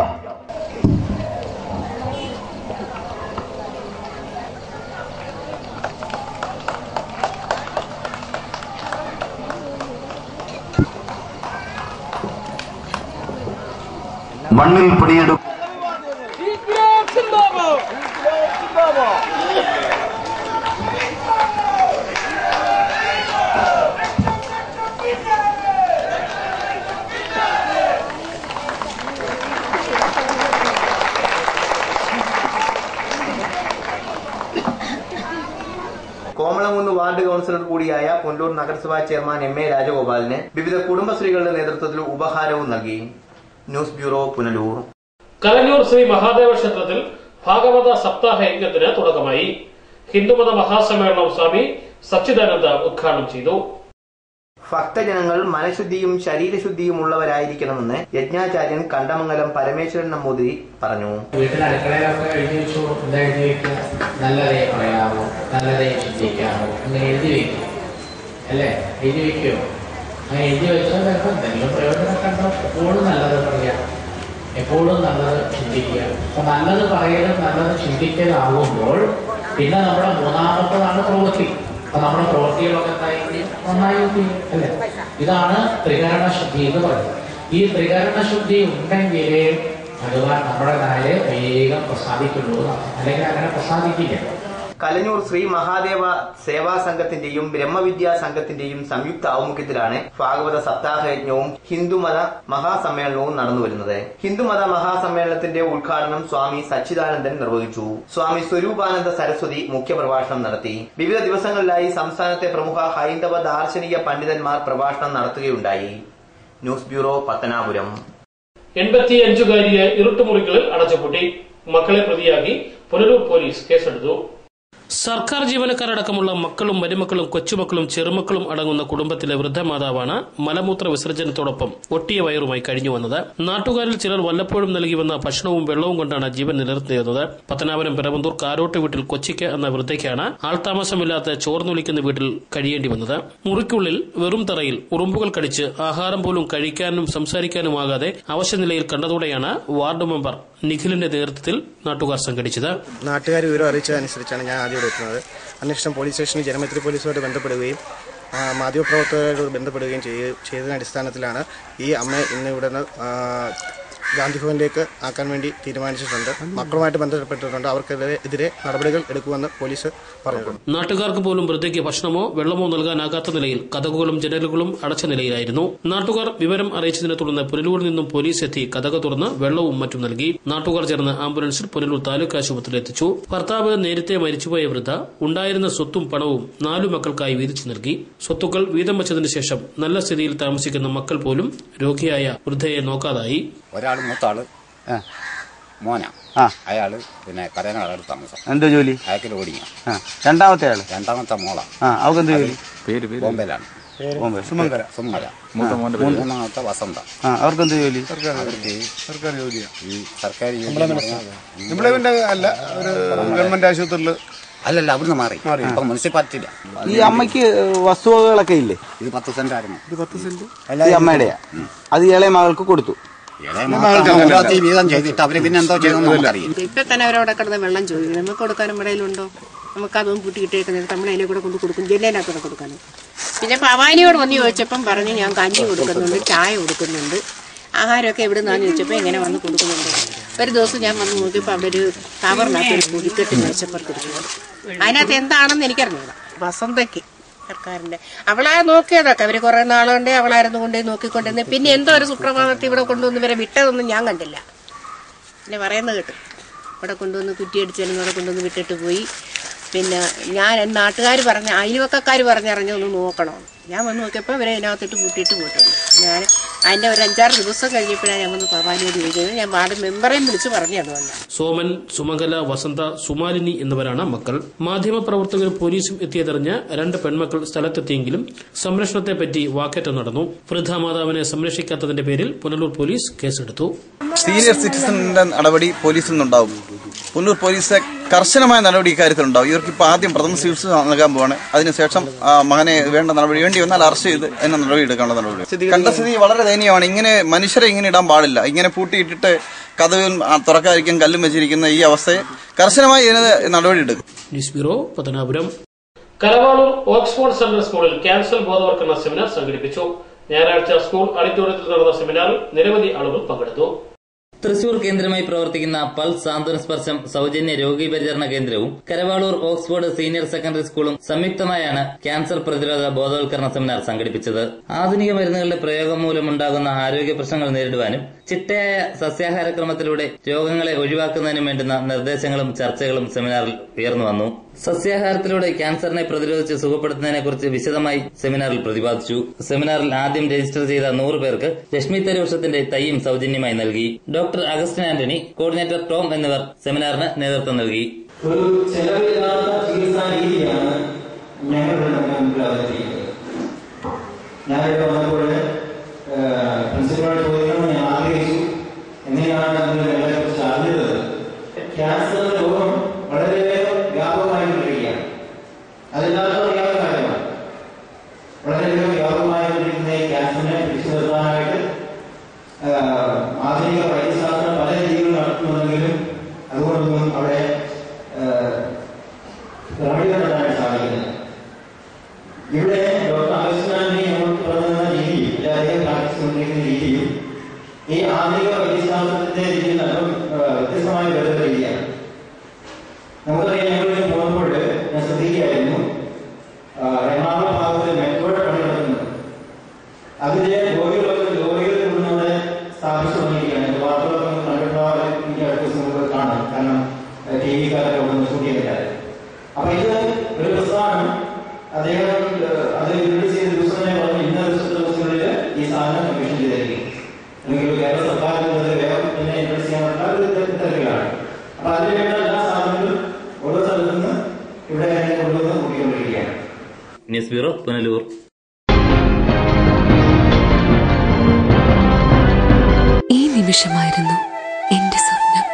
മണ്ണിൽ പിടിയെടുക്കും കോമളംകുന്ന് വാർഡ് കൌൺസിലർ കൂടിയായ പൊല്ലൂർ നഗരസഭാ ചെയർമാൻ എം എ രാജഗോപാലിന് വിവിധ കുടുംബശ്രീകളുടെ നേതൃത്വത്തിൽ ഉപഹാരവും നൽകി ന്യൂസ് ബ്യൂറോ പുനലൂർ കലഞ്ഞൂർ ശ്രീ മഹാദേവ ക്ഷേത്രത്തിൽ ഭാഗവത സപ്താഹ യജ്ഞത്തിന് തുടക്കമായി ഹിന്ദുമത മഹാസമ്മേളനം സ്വാമി സച്ചിദാനന്ദ ഉദ്ഘാടനം ചെയ്തു ഭക്തജനങ്ങൾ മനഃശുദ്ധിയും ശരീരശുദ്ധിയും ഉള്ളവരായിരിക്കണമെന്ന് യജ്ഞാചാര്യൻ കണ്ടമംഗലം പരമേശ്വരൻ നമ്പൂതിരി പറഞ്ഞു വീട്ടിൽ അടുക്കളയിലൊക്കെ എഴുതി വെച്ചു എന്താ എഴുതി വെക്കുക നല്ലതേ പറയാവോ നല്ലതേ ചിന്തിക്കാവോ അങ്ങനെ എഴുതി വെക്കും അല്ലേ എഴുതി വെക്കുമോ അങ്ങനെ എഴുതി വെച്ചാൽ ചിലപ്പോൾ എന്തെങ്കിലും പ്രയോജനമൊക്കെ ഉണ്ടാവും എപ്പോഴും നല്ലത് പറയാം എപ്പോഴും നല്ലത് ചിന്തിക്കുക അപ്പൊ നല്ലത് പറയലും നല്ലത് ചിന്തിക്കലാകുമ്പോൾ പിന്നെ നമ്മുടെ മൂന്നാമത്തതാണ് പ്രവൃത്തി അപ്പൊ നമ്മുടെ പ്രവൃത്തികളൊക്കെ എന്തായി നന്നായി തീരും. അല്ലേ ഇതാണ് ത്രികരണ ശുദ്ധി എന്ന് പറയുന്നത് ഈ ത്രികരണ ശുദ്ധി ഉണ്ടെങ്കിലേ ഭഗവാൻ നമ്മുടെ നാല് വേഗം പ്രസാദിക്കുള്ളൂ എന്നാണ്. അല്ലെങ്കിൽ അങ്ങനെ പ്രസാദിക്കില്ല കലഞ്ഞൂർ ശ്രീ മഹാദേവ സേവാ സംഘത്തിന്റെയും ബ്രഹ്മവിദ്യാ സംഘത്തിന്റെയും സംയുക്ത ആഭിമുഖ്യത്തിലാണ് ഭാഗവത സപ്താഹ യജ്ഞവും ഹിന്ദുമത മഹാസമ്മേളനവും നടന്നുവരുന്നത് ഹിന്ദുമത മഹാസമ്മേളനത്തിന്റെ ഉദ്ഘാടനം സ്വാമി സച്ചിദാനന്ദൻ നിർവഹിച്ചു സ്വാമി സ്വരൂപാനന്ദ സരസ്വതി മുഖ്യപ്രഭാഷണം നടത്തി വിവിധ ദിവസങ്ങളിലായി സംസ്ഥാനത്തെ പ്രമുഖ ഹൈന്ദവ ദാർശനിക പണ്ഡിതന്മാർ പ്രഭാഷണം നടത്തുകയുണ്ടായി ന്യൂസ് ബ്യൂറോ പത്തനാപുരം എൺപത്തിയഞ്ചുകാരിയെ ഇരുട്ടുമുറികളിൽ അടച്ചുപൂട്ടി മക്കളെ പ്രതിയാക്കി പുനലൂർ പോലീസ് കേസെടുത്തു സർക്കാർ ജീവനക്കാരടക്കമുള്ള മക്കളും മരുമക്കളും കൊച്ചുമക്കളും ചെറുമക്കളും അടങ്ങുന്ന കുടുംബത്തിലെ വൃദ്ധമാതാവാണ് മലമൂത്ര വിസർജനത്തോടൊപ്പം ഒട്ടിയ വയറുമായി കഴിഞ്ഞു വന്നത് നാട്ടുകാരിൽ ചിലർ വല്ലപ്പോഴും നൽകി വന്ന ഭക്ഷണവും വെള്ളവും കൊണ്ടാണ് ജീവൻ നിലനിർത്തിയിരുന്നത് പത്തനാപുരം പിറവന്തൂർ കാരോട്ട് വീട്ടിൽ കൊച്ചിക്ക് എന്ന വൃദ്ധയ്ക്കാണ് ആൾതാമസമില്ലാത്ത ചോർന്നൊലിക്കുന്ന വീട്ടിൽ കഴിയേണ്ടി വന്നത് മുറിക്കുള്ളിൽ വെറും തറയിൽ ഉറുമ്പുകൾ കടിച്ച് ആഹാരം പോലും കഴിക്കാനും സംസാരിക്കാനുമാകാതെ അവശനിലയിൽ കണ്ടതോടെയാണ് വാർഡ് മെമ്പർ നിഖിലിന്റെ നേതൃത്വത്തിൽ നാട്ടുകാർ സംഘടിച്ചത് നാട്ടുകാർ വിവരം അറിയിച്ചതനുസരിച്ചാണ് ഞാൻ ആദ്യം ഇവിടെ എത്തുന്നത് അന്വേഷണം പോലീസ് സ്റ്റേഷനിൽ ജനമൈത്രി പോലീസുമായിട്ട് ബന്ധപ്പെടുകയും ആ, മാധ്യമപ്രവർത്തകരോട് ബന്ധപ്പെടുകയും ചെയ്യ ചെയ്തതിന്റെ അടിസ്ഥാനത്തിലാണ് ഈ അമ്മ ഇന്ന് ഇവിടെ നിന്ന് ആ, ഗാന്ധി ഭവനിലേക്ക് ആക്കാൻ വേണ്ടി തീരുമാനിച്ചിട്ടുണ്ട് മക്കളുമായിട്ട് ബന്ധപ്പെട്ടിട്ടുണ്ട് അവർക്കെതിരെ എതിരെ നടപടികൾ എടുക്കുമെന്ന് പോലീസ് പറഞ്ഞിട്ടുണ്ട് നാട്ടുകാർക്ക് പോലും വൃദ്ധയ്ക്ക് ഭക്ഷണമോ വെള്ളമോ നൽകാനാകാത്ത നിലയിൽ കഥകുകളും ജനലുകളും അടച്ച നിലയിലായിരുന്നു നാട്ടുകാർ വിവരം അറിയിച്ചതിനെ തുടർന്ന് പുനലൂരിൽ നിന്നും പോലീസ് എത്തി കഥക തുറന്ന് വെള്ളവും മറ്റും നൽകി നാട്ടുകാർ ചേർന്ന് ആംബുലൻസിൽ പുനലൂർ താലൂക്ക് ആശുപത്രിയിൽ എത്തിച്ചു ഭർത്താവ് നേരത്തെ മരിച്ചുപോയ വൃദ്ധ ഉണ്ടായിരുന്ന സ്വത്തും പണവും നാലു മക്കൾക്കായി വീതിച്ചു നൽകി സ്വത്തുക്കൾ വീതം വച്ചതിനു ശേഷം നല്ല സ്ഥിതിയിൽ താമസിക്കുന്ന മക്കൾ പോലും രോഗിയായ വൃദ്ധയെ നോക്കാതായി ഒരാൾ മൂത്താള് മോന അയാള് പിന്നെ കരയനാളടുത്ത് താമസം എന്താ ജോലി അയാൾക്ക് ലോഡിങ്ങ ആ രണ്ടാമത്തെ ആള് രണ്ടാമത്തെ മോള ആ അവർക്ക് എന്ത് ജോലി പേര് ബോംബെയിലാണ് ബോംബെ സുമംഗല സുമംഗല മൂത്ത മോന്റെ പേര്? മൂന്നാമത്തെ വസന്ത ആ അവർക്ക് എന്ത് ജോലി അവർക്ക് സർക്കാർ ജോലിയാ ഈ സർക്കാർ ജോലി നമ്മളെ എന്ന് മനസ്സിലാ- പറഞ്ഞാൽ ഇംപ്ലോയ്മെന്റ് അല്ല ഒരു ഗവൺമെന്റ് ആശുപത്രിയിൽ അല്ലല്ല അവിടുന്ന് മാറി ഇപ്പൊ മുനിസിപ്പാലിറ്റിയില്ല ഈ അമ്മയ്ക്ക് വസ്തുവകകളൊക്കെ ഇല്ലേ ഇത് പത്ത് സെന്റ് ആയിരുന്നു ഇത് പത്ത് സെന്റ് ഈ അമ്മയുടെയാ അത് ഇളയ മകൾക്ക് കൊടുത്തു ഈ വീതം ചെയ്തിട്ട് അവര് പിന്നെ എന്തോ ചെയ്തെന്ന് നമുക്കറിയാം ഇപ്പൊ തന്നെ അവരവിടെ കിടന്ന് വെള്ളം ചോദിക്കും നമുക്ക് കൊടുക്കാനും ഇടയിലുണ്ടോ നമുക്ക് അതൊന്നും പൂട്ടി കിട്ടിയേക്കുന്നത് നമ്മൾ അതിനെ കൂടെ കൊണ്ട് കൊടുക്കും ജില്ലയിനകത്തൂടെ കൊടുക്കാനും പിന്നെ ഭവാനിയോട് വന്ന് ചോദിച്ചപ്പം പറഞ്ഞു ഞാൻ കഞ്ഞി കൊടുക്കുന്നുണ്ട് ചായ കൊടുക്കുന്നുണ്ട് ആഹാരമൊക്കെ എവിടെ നിന്നാന്ന് ചോദിച്ചപ്പോൾ ഇങ്ങനെ വന്ന് കൊടുക്കുന്നുണ്ട് ഒരു ദിവസം ഞാൻ വന്ന് നോക്കിയപ്പോൾ അവിടെ ഒരു കവറിനകത്ത് ഒരു കുടിക്കെട്ട് മേശപ്പുറത്തിരിക്കുന്നത് അതിനകത്ത് എന്താണെന്ന് എനിക്കറിഞ്ഞൂടാ വസന്തയ്ക്ക് സർക്കാരിന്റെ അവളാ നോക്കിയതൊക്കെ അവര് കുറെ നാളുകൊണ്ടേ അവളായിരുന്നു കൊണ്ടേ നോക്കിക്കൊണ്ടിരുന്നത് പിന്നെ എന്തോ ഒരു സുപ്രഭാതത്തിൽ ഇവിടെ കൊണ്ടുവന്ന് ഇവരെ വിട്ടതൊന്നും ഞാൻ കണ്ടില്ല പിന്നെ പറയുന്നത് കേട്ടു ഇവിടെ കൊണ്ടുവന്ന് കുറ്റിയടിച്ചാലും ഇവിടെ കൊണ്ടുവന്ന് വിട്ടിട്ട് പോയി പിന്നെ ഞാൻ നാട്ടുകാർ പറഞ്ഞ അയൽവക്കക്കാർ പറഞ്ഞറിഞ്ഞ് ഒന്ന് നോക്കണമെന്ന് ഞാൻ വന്ന് നോക്കിയപ്പോൾ ഇവരെ ഇതിനകത്തിട്ട് കൂട്ടിയിട്ട് പോയിട്ടുണ്ട് ഞാൻ അതിൻ്റെ ഒരു അഞ്ചാറ് ദിവസം കഴിഞ്ഞപ്പോഴാണ് ഞാൻ വന്ന് ഭവാനിയോട് ചോദിക്കുന്നത് ഞാൻ വാർഡ് മെമ്പറേയും വിളിച്ച് പറഞ്ഞു അതുകൊണ്ട് സോമൻ സുമംഗല വസന്ത സുമാലിനി എന്നിവരാണ് മക്കൾ മാധ്യമപ്രവർത്തകരും പോലീസും എത്തിയതറിഞ്ഞ് രണ്ട് പെൺമക്കൾ സ്ഥലത്തെത്തിയെങ്കിലും സംരക്ഷണത്തെപ്പറ്റി വാക്കേറ്റം നടന്നു വൃദ്ധമാതാവിനെ സംരക്ഷിക്കാത്തതിന്റെ പേരിൽ പുനലൂർ പോലീസ് കേസെടുത്തു സീനിയർ സിറ്റിസണിന്റെ നടപടി പോലീസിൽ നിന്നുണ്ടാവും പുന്നൂർ പോലീസ് കർശനമായ നടപടി ഇക്കാര്യത്തിലുണ്ടാവും ഇവർക്ക് ഇപ്പോൾ ആദ്യം പ്രഥമ ചികിത്സ നൽകാൻ പോവാണ് അതിനുശേഷം ആ മകനെ വേണ്ട നടപടി വേണ്ടി വന്നാൽ അറസ്റ്റ് ചെയ്ത് അതിന് നടപടി എടുക്കാനുള്ള നടപടി കണ്ട സ്ഥിതി വളരെ ദയനീയമാണ് ഇങ്ങനെ മനുഷ്യരെ ഇങ്ങനെ ഇടാൻ പാടില്ല ഇങ്ങനെ പൂട്ടിയിട്ടിട്ട് കഥകൾ തുറക്കാതിരിക്കാൻ കല്ലും വെച്ചിരിക്കുന്ന ഈ അവസ്ഥയെ കർശനമായി ഇതിന് നടപടി എടുക്കും news bureau Pathanapuram Karavaloor Oxford central സ്കൂളിൽ ക്യാൻസർ ബോധവൽക്കരണ സെമിനാർ സംഘടിപ്പിച്ചു ഞായറാഴ്ച സ്കൂൾ ഓഡിറ്റോറിയത്തിൽ നടന്ന സെമിനാറിൽ നിരവധി ആളുകൾ പങ്കെടുത്തു തൃശൂർ കേന്ദ്രമായി പ്രവർത്തിക്കുന്ന പൾസ് സാന്ത്വന സ്പർശം സൗജന്യ രോഗി പരിചരണ കേന്ദ്രവും കരവാളൂർ ഓക്സ്ഫോർഡ് സീനിയർ സെക്കൻഡറി സ്കൂളും സംയുക്തമായാണ് ക്യാൻസർ പ്രതിരോധ ബോധവൽക്കരണ സെമിനാർ സംഘടിപ്പിച്ചത് ആധുനിക മരുന്നുകളുടെ പ്രയോഗം മൂലമുണ്ടാകുന്ന ആരോഗ്യ പ്രശ്നങ്ങൾ നേരിടുവാനും ചിട്ടയായ സസ്യാഹാരക്രമത്തിലൂടെ രോഗങ്ങളെ ഒഴിവാക്കുന്നതിനും വേണ്ടുന്ന നിർദ്ദേശങ്ങളും ചർച്ചകളും സെമിനാറിൽ ഉയർന്നു വന്നു സസ്യാഹാരത്തിലൂടെ ക്യാൻസറിനെ പ്രതിരോധിച്ച് സുഖപ്പെടുത്തുന്നതിനെക്കുറിച്ച് വിശദമായി സെമിനാറിൽ പ്രതിപാദിച്ചു സെമിനാറിൽ ആദ്യം രജിസ്റ്റർ ചെയ്ത നൂറ് പേർക്ക് ലക്ഷ്മി തരുവൃക്ഷത്തിന്റെ തൈയും സൗജന്യമായി നൽകി doctor Augustine Antony coordinator Tom എന്നിവർ സെമിനാറിന് നേതൃത്വം നൽകി ഒരു ചെലവില്ലാത്ത ചികിത്സാ രീതിയാണ് ഞങ്ങളുടെ മുമ്പിൽ അവതരിപ്പിക്കുന്നത് ഞാനിവിടെ വന്നപ്പോൾ പ്രിൻസിപ്പളോട് ചോദിക്കണം ഞാൻ ആഗ്രഹിച്ചു എങ്ങനെയാണ് നിങ്ങൾ ഞങ്ങളെ കുറിച്ച് അറിഞ്ഞത് ക്യാൻസർ രോഗം വളരെ വ്യാപകമായിക്കൊണ്ടിരിക്കുകയാണ് അതെല്ലാവർക്കും അറിയാവുന്ന കാര്യമാണ് വളരെയധികം വ്യാപകമായിക്കൊണ്ടിരിക്കുന്ന ഈ ക്യാൻസറിനെ പിടിച്ചു നിർത്താനായിട്ട് ആധുനിക വൈദ്യശാസ്ത്രം പല രീതികൾ നടത്തുന്നുണ്ടെങ്കിലും അതുകൊണ്ടൊന്നും അവിടെ നടപടികളുണ്ടാകാൻ സാധിക്കുന്നില്ല ഇവിടെ ഡോക്ടർ അഗസ്റ്റിനാന്റണി നമുക്ക് പറഞ്ഞ രീതിയും എല്ലാവരെയും പ്രാക്ടീസ് കൊണ്ടിരിക്കുന്ന രീതിയും ഈ ആധുനിക വൈദ്യശാസ്ത്രത്തിന്റെ രീതിയിൽ നല്ല വ്യത്യസ്തമായ വേറെ രീതിയാണ് നമുക്കറിയാം ഞങ്ങളിവിടെ പോകുമ്പോൾ ഞാൻ ശ്രദ്ധിക്കുകയായിരുന്നു എറണാകുളം ഭാഗത്ത് മെട്രോ പണി നടക്കുന്നുണ്ട് അതിലെ ലോറികളൊക്കെ ലോറികൾ കൊണ്ടുവിടെ സ്ഥാപിച്ചു തുടങ്ങിയിരിക്കുകയാണ് വാർത്തകളൊക്കെ കണ്ടിട്ടുള്ള എനിക്ക് അടുത്ത ദിവസം നമുക്ക് കാണാം കാരണം ടി വിക്കാരൊക്കെ ഒന്ന് ഷൂട്ട് ചെയ്തിട്ടായിരുന്നു അപ്പൊ ഇത് ഒരു പ്രസ്ഥാനം അദ്ദേഹം അത് ഇൻട്രൊഡ്യൂസ് ചെയ്ത ദിവസം തന്നെ പറഞ്ഞു ഇന്ന ദിവസത്തെ ദിവസങ്ങളിൽ ഈ സാധനം കമ്മീഷൻ ചെയ്തിരിക്കും അല്ലെങ്കിൽ കേരള സർക്കാരിൽ നിന്ന് വേഗം പിന്നെ ഇൻട്രൊഡ്യൂസ് ചെയ്യാൻ പറ്റുന്ന ഒരു തിരക്കിലാണ് അപ്പൊ അതിനുവേണ്ട എല്ലാ സാധനങ്ങളും ഓരോ സ്ഥലത്തു നിന്ന് ഇവിടെ കൊണ്ടുവന്ന് കൂട്ടിക്കൊണ്ടിരിക്കുകയാണ് ന്യൂസ് ബ്യൂറോ പുനലൂർ ഈ നിമിഷമായിരുന്നു എന്റെ സ്വപ്നം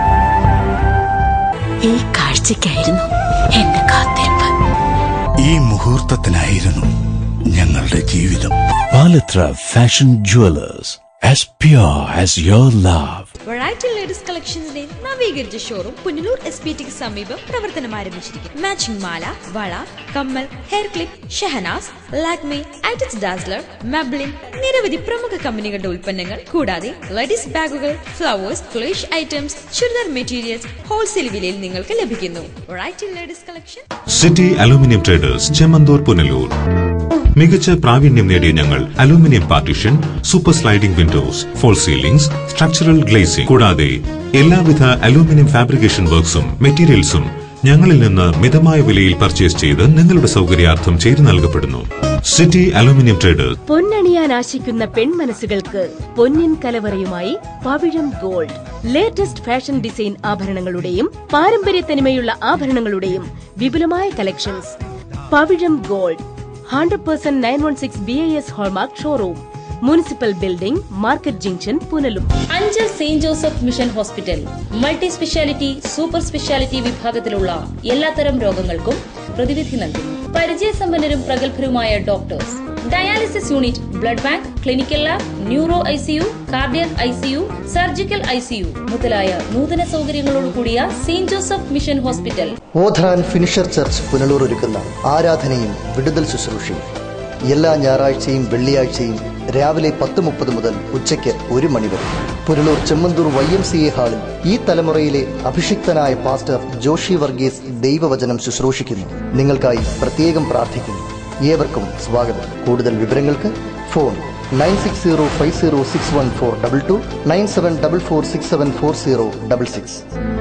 ഈ കാഴ്ചയ്ക്കായിരുന്നു എന്റെ കാത്തിരിപ്പ് ഈ മുഹൂർത്തത്തിനായിരുന്നു ഞങ്ങളുടെ ജീവിതം Palathra fashion jewellers as pure as your love variety ladies കളക്ഷൻസിന്റെ നവീകരിച്ച ഷോറൂം പുനലൂർ എസ് പി ടിക്ക് സമീപം പ്രവർത്തനം ആരംഭിച്ചിരിക്കുന്നു മാച്ചിങ് മാല വള കമ്മൽ ഹെയർ ക്ലിപ്പ് ഷെഹനാസ് ലാക്മി ആറ്റിക്സ് ഡാസ്ലർ മെബ്ലിൻ നിരവധി പ്രമുഖ കമ്പനികളുടെ ഉൽപ്പന്നങ്ങൾ കൂടാതെ ലേഡീസ് ബാഗുകൾ ഫ്ലവേഴ്സ് ക്ലേഷ് ഐറ്റംസ് ചുരിദാർ മെറ്റീരിയൽസ് ഹോൾസെയിൽ വിലയിൽ നിങ്ങൾക്ക് ലഭിക്കുന്നു variety ladies collection city aluminium traders Chemmanthoor Punalur മികച്ച പ്രാവീണ്യം നേടിയ ഞങ്ങൾ aluminium partition super sliding windows false ceilings structural glazing കൂടാതെ എല്ലാവിധ അലൂമിനിയം ഫാബ്രിക്കേഷൻ വർക്ക്സും മെറ്റീരിയൽസും ഞങ്ങളിൽ നിന്ന് മിതമായ വിലയിൽ പർച്ചേസ് ചെയ്ത് നിങ്ങളുടെ സൗകര്യാർത്ഥം ചെയ്തു നൽകപ്പെടുന്നു സിറ്റി അലൂമിനിയം ട്രേഡേഴ്സ് പൊന്നണിയാൻ ആശിക്കുന്ന പെൺമനസ്സുകൾക്ക് പൊന്നിൻ കലവറയുമായി Pavizham gold latest fashion design ആഭരണങ്ങളുടെയും പാരമ്പര്യ തനിമയുള്ള ആഭരണങ്ങളുടെയും വിപുലമായ collections Pavizham gold hundred percent nine one six B I S hallmark showroom municipal building market junction Punalur Anchal Saint Joseph mission hospital multi speciality super speciality വിഭാഗത്തിലുള്ള എല്ലാത്തരം രോഗങ്ങൾക്കും പ്രതിവിധി നൽകുന്നു പരിചയസമ്പന്നരും പ്രഗത്ഭരുമായ doctors dialysis unit blood bank clinical lab neuro ICU cardiac ICU surgical ICU മുതലായ നൂതന സൗകര്യങ്ങളോട് കൂടിയ സെയിന്റ് ജോസഫ് മിഷൻ ഹോസ്പിറ്റൽ ഓധറാൻ ഫിനിഷർ ചർച്ച് പുനലൂർ ഒരുക്കുന്ന ആരാധനയും വിടുതൽ ശുശ്രൂഷയും എല്ലാ ഞായറാഴ്ചയും വെള്ളിയാഴ്ചയും രാവിലെ പത്ത് മുപ്പത് മുതൽ ഉച്ചയ്ക്ക് ഒരു മണിവരെ Punalur Chemmanthoor Y M C A ഹാളിൽ ഈ തലമുറയിലെ അഭിഷിക്തനായ പാസ്റ്റർ ജോഷി വർഗീസ് ദൈവവചനം ശുശ്രൂഷിക്കുന്നു നിങ്ങൾക്കായി പ്രത്യേകം പ്രാർത്ഥിക്കുന്നു ഏവർക്കും സ്വാഗതം കൂടുതൽ വിവരങ്ങൾക്ക് phone nine six zero five zero six one four double two nine seven double four six seven four zero double six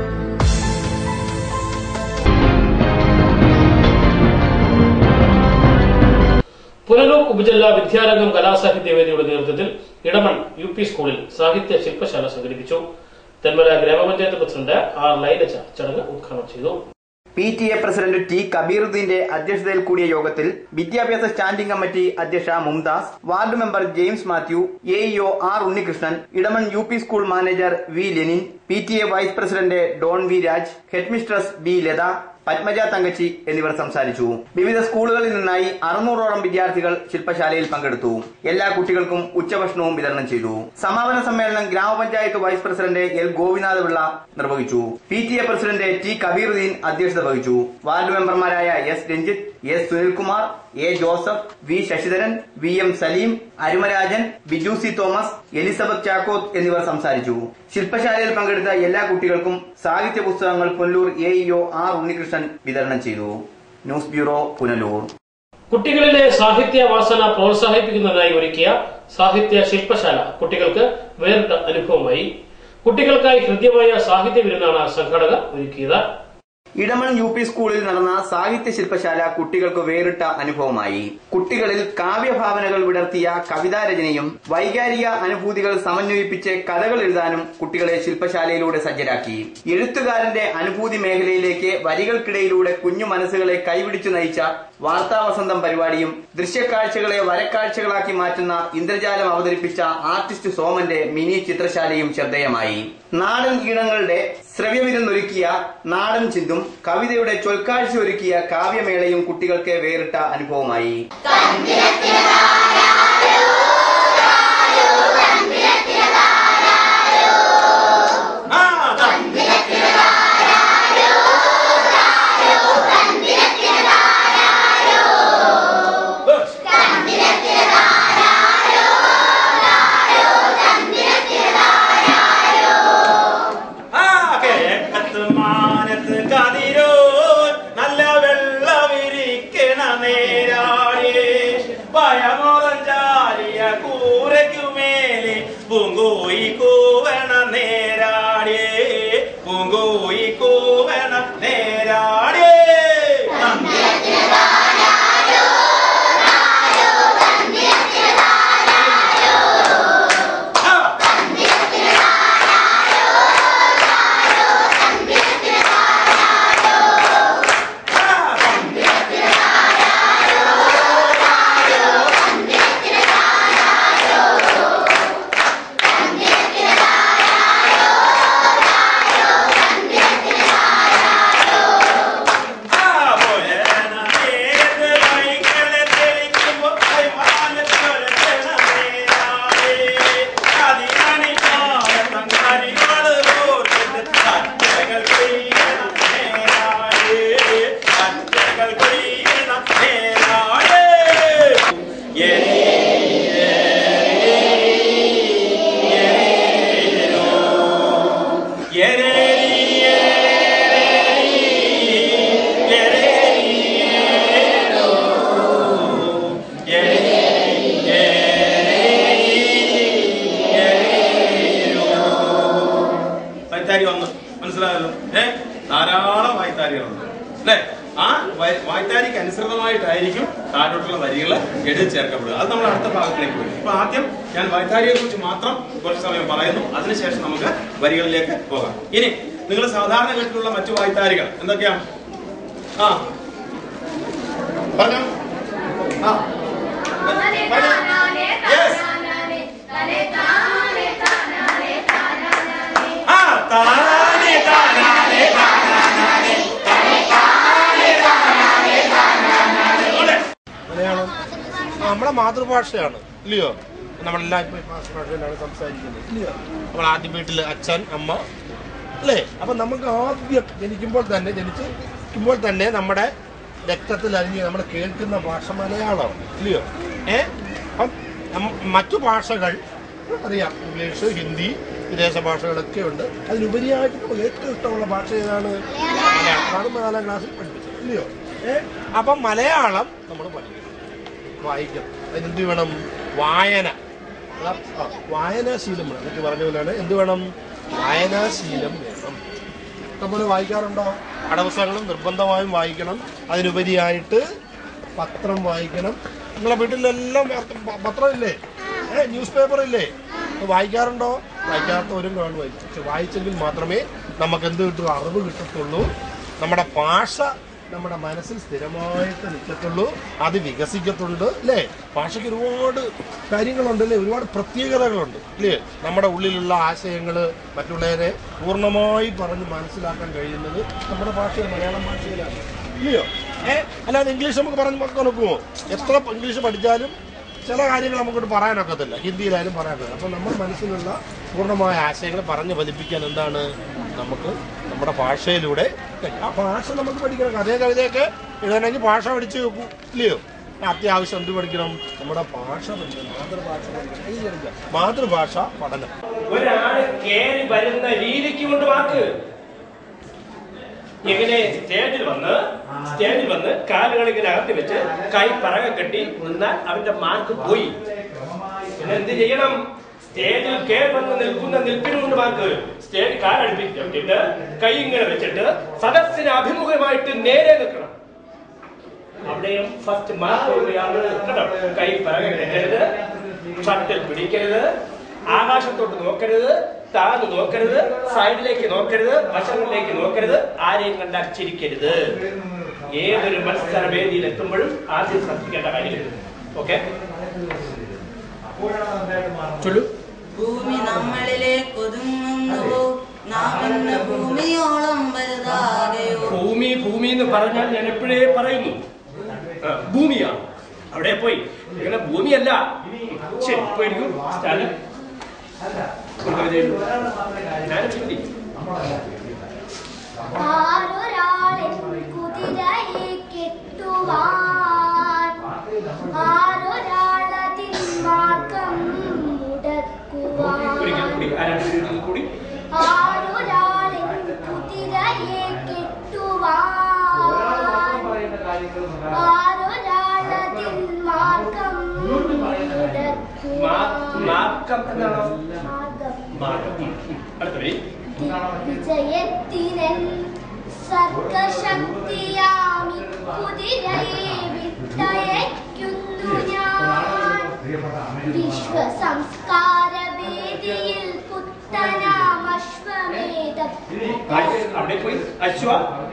Punalur ഉപജില്ലാ വിദ്യാരംഗം കലാസാഹിത്യ വേദിയുടെ നേതൃത്വത്തിൽ ഇടമൺ യു പി സ്കൂളിൽ സാഹിത്യ ശില്പശാല സംഘടിപ്പിച്ചു തെന്മല ഗ്രാമപഞ്ചായത്ത് പ്രസിഡന്റ് ആർ ലൈലജ ചടങ്ങ് ഉദ്ഘാടനം ചെയ്തു P T A president T കബീറുദ്ദീന്റെ അധ്യക്ഷതയിൽ കൂടിയ യോഗത്തിൽ വിദ്യാഭ്യാസ സ്റ്റാൻഡിംഗ് കമ്മിറ്റി അധ്യക്ഷ Mumtaz ward member James Mathew A E O R Unnikrishnan Edamon U P school manager V Lenin P T A vice president Don V Raj headmistress B Latha Padmaja Thankachi എന്നിവർ സംസാരിച്ചു വിവിധ സ്കൂളുകളിൽ നിന്നായി അറുന്നൂറോളം വിദ്യാർത്ഥികൾ ശില്പശാലയിൽ പങ്കെടുത്തു എല്ലാ കുട്ടികൾക്കും ഉച്ചഭക്ഷണവും വിതരണം ചെയ്തു സമാപന സമ്മേളനം ഗ്രാമപഞ്ചായത്ത് vice president L Gopinath Pillai നിർവഹിച്ചു P T A president T Kabeeruddin അധ്യക്ഷത വഹിച്ചു വാർഡ് മെമ്പർമാരായ S Ranjith S Sunilkumar A Joseph V Sasidharan V M Saleem Arumarajan Biju C Thomas Elizabeth Chackoth എന്നിവർ സംസാരിച്ചു ശില്പശാലയിൽ പങ്കെടുത്ത എല്ലാ കുട്ടികൾക്കും സാഹിത്യ പുസ്തകങ്ങൾ Punalur A E O R Unnikrishnan വിതരണം ചെയ്തു ന്യൂസ് ബ്യൂറോ പുനലൂർ കുട്ടികളിലെ സാഹിത്യ വാസന പ്രോത്സാഹിപ്പിക്കുന്നതിനായി ഒരുക്കിയ സാഹിത്യ ശില്പശാല കുട്ടികൾക്ക് വേറിട്ട അനുഭവമായി കുട്ടികൾക്കായി ഹൃദ്യമായ സാഹിത്യ വിരുന്നാണ് സംഘാടകർ ഒരുക്കിയത് ഇടമൺ യു പി സ്കൂളിൽ നടന്ന സാഹിത്യ ശില്പശാല കുട്ടികൾക്ക് വേറിട്ട അനുഭവമായി കുട്ടികളിൽ കാവ്യഭാവനകൾ വിടർത്തിയ കവിതാരചനയും വൈകാരിക അനുഭൂതികൾ സമന്വയിപ്പിച്ച് കഥകൾ എഴുതാനും കുട്ടികളെ ശില്പശാലയിലൂടെ സജ്ജരാക്കി എഴുത്തുകാരന്റെ അനുഭൂതി മേഖലയിലേക്ക് വരികൾക്കിടയിലൂടെ കുഞ്ഞു മനസ്സുകളെ കൈപിടിച്ചു നയിച്ച വാർത്താവസന്തം പരിപാടിയും ദൃശ്യക്കാഴ്ചകളെ വരക്കാഴ്ചകളാക്കി മാറ്റുന്ന ഇന്ദ്രജാലം അവതരിപ്പിച്ച ആർട്ടിസ്റ്റ് സോമന്റെ മിനി ചിത്രശാലയും ശ്രദ്ധേയമായി നാടൻ ഈണങ്ങളുടെ ശ്രവ്യവിരുന്നൊരുക്കിയ നാടൻ ചിന്തും കവിതയുടെ ചൊൽക്കാഴ്ച ഒരുക്കിയ കാവ്യമേളയും കുട്ടികൾക്ക് വേറിട്ട അനുഭവമായി മാനത്ത് കതിരോ നല്ല വെള്ളമിരിക്കണ നേരാളേ പഴമുറം ചാരിയ കൂരയ്ക്കുമേലെ പൂങ്കോയി കൂവണ നേരാടേ പൂങ്കോയി കൂവണ നേരാടേ വായ്ത്താരി വന്നു മനസ്സിലായല്ലോ ഏ ധാരാളം വായ്ത്താരികളുണ്ട് അല്ലേ ആ വായ്- വായ്ത്താരിക്ക് അനുസൃതമായിട്ടായിരിക്കും താഴോട്ടുള്ള വരികൾ എഴുതി ചേർക്കപ്പെടുക അത് നമ്മൾ അടുത്ത ഭാഗത്തിലേക്ക് വരും ഇപ്പൊ ആദ്യം ഞാൻ വായ്ത്താരിയെ കുറിച്ച് മാത്രം കുറച്ച് സമയം പറയുന്നു അതിനുശേഷം നമുക്ക് വരികളിലേക്ക് പോകാം ഇനി നിങ്ങൾ സാധാരണ കേട്ടിട്ടുള്ള മറ്റു വായ്ത്താരികൾ എന്തൊക്കെയാണ് ആ പറഞ്ഞോ ആ പറഞ്ഞോ. Yes. ആ താനാനെ താനാനെ താനാനെ മലയാളം നമ്മുടെ മാതൃഭാഷയാണ് ഇല്ലയോ നമ്മളെല്ലാം ഇപ്പൊ ഈ മാതൃഭാഷയിലാണ് സംസാരിക്കുന്നത് ഇല്ലയോ നമ്മൾ ആദ്യം വീട്ടിൽ അച്ഛൻ അമ്മ അല്ലേ അപ്പൊ നമുക്ക് ആദ്യം ജനിക്കുമ്പോൾ തന്നെ ജനിച്ചിരിക്കുമ്പോൾ തന്നെ നമ്മുടെ രക്തത്തിൽ അലിഞ്ഞ് നമ്മൾ കേൾക്കുന്ന ഭാഷ മലയാളമാണ് ഇല്ലയോ ഏ അപ്പം നം- മറ്റു ഭാഷകൾ അറിയാം ഇംഗ്ലീഷ് ഹിന്ദി വിദേശ ഭാഷകളൊക്കെ ഉണ്ട് അതിലുപരിയായിട്ട് നമുക്ക് ഏറ്റവും ഇഷ്ടമുള്ള ഭാഷ ഏതാണ് മലയാളം അതാണ് നാലാം ക്ലാസ്സിൽ പഠിപ്പിച്ചത് ഇല്ലയോ ഏ അപ്പം മലയാളം നമ്മൾ പഠിക്കണം വായിക്കണം അതിനെന്ത് വേണം വായന അതാ, ആ, വായനാശീലം വേണം എന്നൊക്കെ പറഞ്ഞ പോലെയാണ് എന്ത് വേണം വായനാശീലം വേണം ഇഷ്ടംപോലെ വായിക്കാറുണ്ടോ പാഠപുസ്തകങ്ങളും നിർബന്ധമായും വായിക്കണം അതിനുപരിയായിട്ട് പത്രം വായിക്കണം നിങ്ങളെ വീട്ടിലെല്ലാം വാർത്ത- പ- പത്രമില്ലേ ഏ ന്യൂസ് പേപ്പർ ഇല്ലേ അത് വായിക്കാറുണ്ടോ വായിക്കാത്തവരും കാണും വായിക്കും പക്ഷെ വായിച്ചെങ്കിൽ മാത്രമേ നമുക്ക് എന്ത് കിട്ടും അറിവ് കിട്ടത്തുള്ളൂ നമ്മുടെ ഭാഷ നമ്മുടെ മനസ്സിൽ സ്ഥിരമായിട്ട് നിൽക്കത്തുള്ളൂ അത് വികസിക്കത്തുണ്ട് അല്ലേ ഭാഷയ്ക്ക് ഒരുപാട് കാര്യങ്ങളുണ്ട് അല്ലേ ഒരുപാട് പ്രത്യേകതകളുണ്ട് അല്ലേ നമ്മുടെ ഉള്ളിലുള്ള ആശയങ്ങൾ മറ്റുള്ളവരെ പൂർണ്ണമായി പറഞ്ഞ് മനസ്സിലാക്കാൻ കഴിയുന്നത് നമ്മുടെ ഭാഷ മലയാളം ഭാഷയിലാണ് ഇല്ലയോ ഏ അല്ലാതെ ഇംഗ്ലീഷ് നമുക്ക് പറഞ്ഞ് മക്കൾ നോക്കുമോ എത്ര ഇംഗ്ലീഷ് പഠിച്ചാലും ചില കാര്യങ്ങൾ നമുക്കോട്ട് പറയാനൊക്കത്തില്ല ഹിന്ദിയിലായാലും പറയാനൊക്കത്തില്ല അപ്പം നമ്മുടെ മനസ്സിലുള്ള പൂർണ്ണമായ ആശയങ്ങൾ പറഞ്ഞ് ഫലിപ്പിക്കാൻ എന്താണ് നമുക്ക് നമ്മുടെ ഭാഷയിലൂടെ കഴിയും. ആ ഭാഷ നമുക്ക് പഠിക്കണം കഥയും കവിതയൊക്കെ എഴുതണമെങ്കിൽ ഭാഷ പഠിച്ചു വെക്കൂ ഇല്ലയോ അത്യാവശ്യം എന്ത് പഠിക്കണം നമ്മുടെ ഭാഷ പഠിക്കണം മാതൃഭാഷ പഠിക്കണം ഇത് പഠിക്കാം. മാതൃഭാഷ പഠനം ഒരാള് കേറി വരുന്ന രീതിക്ക് കൊണ്ട് വാക്ക് ഇങ്ങനെ സ്റ്റേജിൽ വന്ന് സ്റ്റേജിൽ വന്ന് കാലുകൾ ഇങ്ങനെ അകത്തി വെച്ച് കൈ പറക കെട്ടി നിന്നാൽ അവന്റെ മാർക്ക് പോയി പിന്നെ എന്ത് ചെയ്യണം സ്റ്റേജിൽ കേറി വന്ന് നിൽക്കുന്ന നിൽപ്പിന് കൊണ്ട് മാർക്ക് സ്റ്റേജ് കാലടുപ്പിച്ചിട്ട് കൈ ഇങ്ങനെ വെച്ചിട്ട് സദസ്സിന് അഭിമുഖമായിട്ട് നേരെ നിൽക്കണം അവിടെയും ഫസ്റ്റ് മാർക്ക് കേട്ടോ കൈ പറക കെട്ടരുത് ഷട്ടിൽ പിടിക്കരുത് ആകാശത്തോട്ട് നോക്കരുത് താഴ്ന്നു നോക്കരുത് സൈഡിലേക്ക് നോക്കരുത് വശങ്ങളിലേക്ക് നോക്കരുത് ആരെയും കണ്ടാൽ ചിരിക്കരുത് ഏതൊരു മത്സര വേദിയിൽ എത്തുമ്പോഴും ആദ്യം ശ്രദ്ധിക്കേണ്ട കാര്യം ഓക്കെ ചൊല്ലു ഭൂമി നമ്മളിലേക്ക് ഒതുങ്ങുന്നുവോ നാം ഇന്ന് ഭൂമിയോളം വലുതാകയോ ഭൂമി ഭൂമി എന്ന് പറഞ്ഞാൽ ഞാൻ എപ്പോഴേ പറയുന്നു ആ, ഭൂമിയാണ് അവിടെ പോയി ഇങ്ങനെ ഭൂമിയല്ല ശരി പോയിരിക്കും സ്റ്റാലിൻ ഞാൻ ചിന്തി ആരൊരാളെ കുതിരയെ കെട്ടുവാൻ ആരൊരാളതിൻ മാർഗം മുടക്കുവാൻ ഒരിക്കൽ കൂടി ആരാണ് ഒരിക്കൽ കൂടി ആരൊരാളെ കുതിരയെ കെട്ടുവാൻ ആരൊരാളതിൻ മാർഗം മാ- മുടക്കുവാൻ മാർക്കം എന്നാണോ മാർഗം മാർക്കം ഉം, ഉം. അടുത്ത വരി വിജയത്തിനൻ സർഗശക്തിയാമി കുതിരയെ വിട്ടയക്കുന്നു ഞാൻ വിശ്വ സംസ്കാര വേദിയിൽ പുത്തനാം അശ്വമേധം അശ്വ- അവിടെ പോയി അശ്വ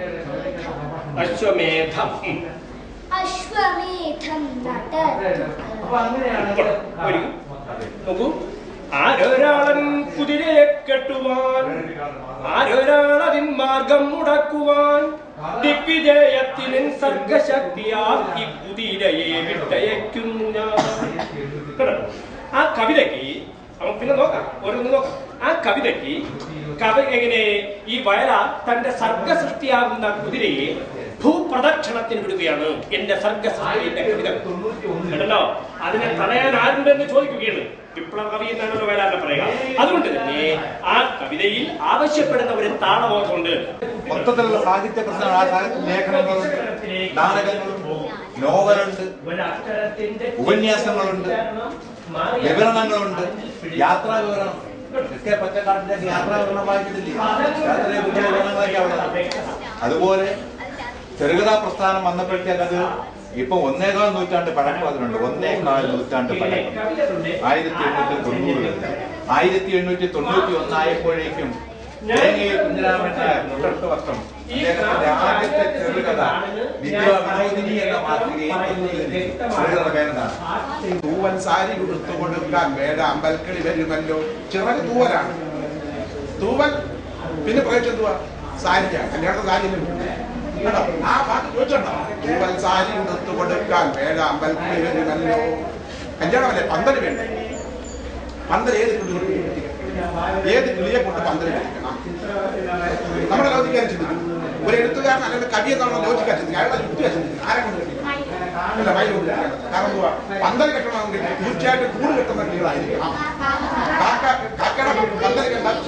അശ്വമേധം ഉം. അശ്വമേധം നടത്തുക ഒരിക്കൽ നോക്കൂ ആരൊരാളൻ കുതിരയെ കെട്ടുവാൻ ആരൊരാളതിൻ മാർഗം മുടക്കുവാൻ ദിഗ്വിജയത്തിനും സർഗശക്തിയാൽ ഈ കുതിരയെ വിട്ടയക്കുന്നു ഞാൻ കേട്ടോ? ആ കവിതയ്ക്ക് നമുക്ക് പിന്നെ നോക്കാം ഓരോന്ന് നോക്കാം ആ കവിതയ്ക്ക് കവി എങ്ങനെ ഈ വയലാർ തന്റെ സർഗസൃഷ്ടിയാകുന്ന കുതിരയെ ഭൂപ്രദക്ഷിണത്തിന് വിടുകയാണ് എന്റെ സർഗസൃഷ്ടിയുടെ കവിത കേട്ടല്ലോ അതിനെ തടയാൻ ആരുണ്ടെന്ന് ചോദിക്കുകയാണ് വിപ്ലവ കവി എന്നാണല്ലോ വയലാറിനെ പറയുക അതുകൊണ്ട് തന്നെ ആ കവിതയിൽ ആവശ്യപ്പെടുന്ന ഒരു താളമോട്ടുണ്ട് മൊത്തത്തിലുള്ള സാഹിത്യ പ്രശ്നങ്ങൾ ആ സാഹിത്യ ലേഖനങ്ങളുണ്ട് നാടകങ്ങളുണ്ട് നോവലുണ്ട് ഉപന്യാസങ്ങളുണ്ട് വിവരണങ്ങളുണ്ട് യാത്രാ വിവരണം എസ് കെ പച്ചക്കാട്ടിന്റെ യാത്രാ വിവരണം വായിച്ചിട്ടില്ലേ യാത്രയെ കുറിച്ച് വിവരണങ്ങളൊക്കെ അവിടെ അതുപോലെ ചെറുകഥാ പ്രസ്ഥാനം വന്നപ്പോഴത്തേക്ക് അത് ഇപ്പൊ ഒന്നേകാൽ നൂറ്റാണ്ട് പഴക്കം അതിനുണ്ട് ഒന്നേകാൽ നൂറ്റാണ്ട് പഴക്കം ആയിരത്തി എണ്ണൂറ്റി തൊണ്ണൂറുകളിൽ ആയിരത്തി എണ്ണൂറ്റി തൊണ്ണൂറ്റി ഒന്നായപ്പോഴേക്കും തേങ്ങയിൽ കുഞ്ഞിരാമന്റെ മുട്ടട്ട് വർഷം അദ്ദേഹത്തിന്റെ ആദ്യത്തെ ചെറുകഥ വിദ്യാ വിനോദിനി എന്ന മാതൃകയിൽ ചെറുകഥ പേരെന്താണ് തൂവൽ സാരി കൊടുത്തു കൊടുക്കാൻ വേണ്ട അമ്പൽക്കളി വരുമല്ലോ ചിറക് തൂവലാണ് തൂവൽ പിന്നെ പ്രയോഗിച്ചെന്തുവാ സാരിക്കാ കല്യാണ സാരി കേട്ടോ ആ വാക്ക് ചോദിച്ചോണ്ടോ തൂവൽ സാരി കൊടുത്തു കൊടുക്കാൻ വേണ്ട അമ്പൽക്കളി വരുമല്ലോ കല്യാണമല്ലേ പന്തല് വേണ്ടേ പന്തൽ ഏത് കിളി കൊണ്ട് കെട്ടിക്കണം? ഏത് കിളിയെ കൊണ്ട് പന്തൽ കെട്ടിക്കണം നമ്മുടെ ലോജിക്കാൻ ചിന്തിക്കും ഒരു എഴുത്തുകാരൻ അല്ലെങ്കിൽ കവി എന്നാണോ ലോജിക്കാൻ ചിന്തിക്കുക അയാളുടെ യുക്തിയാ ചിന്തിക്കുന്നത് ആരെ കൊണ്ട് കെട്ടിക്കണം അല്ല വൈ കൊണ്ട് കെട്ടിക്കണം കാരണം എന്തുവാ പന്തൽ കെട്ടണമെങ്കിൽ തീർച്ചയായിട്ടും കൂട് കെട്ടുന്ന കിളികളായിരിക്കണം കാക്ക കാക്കയുടെ പന്തൽ കണ്ടാൽ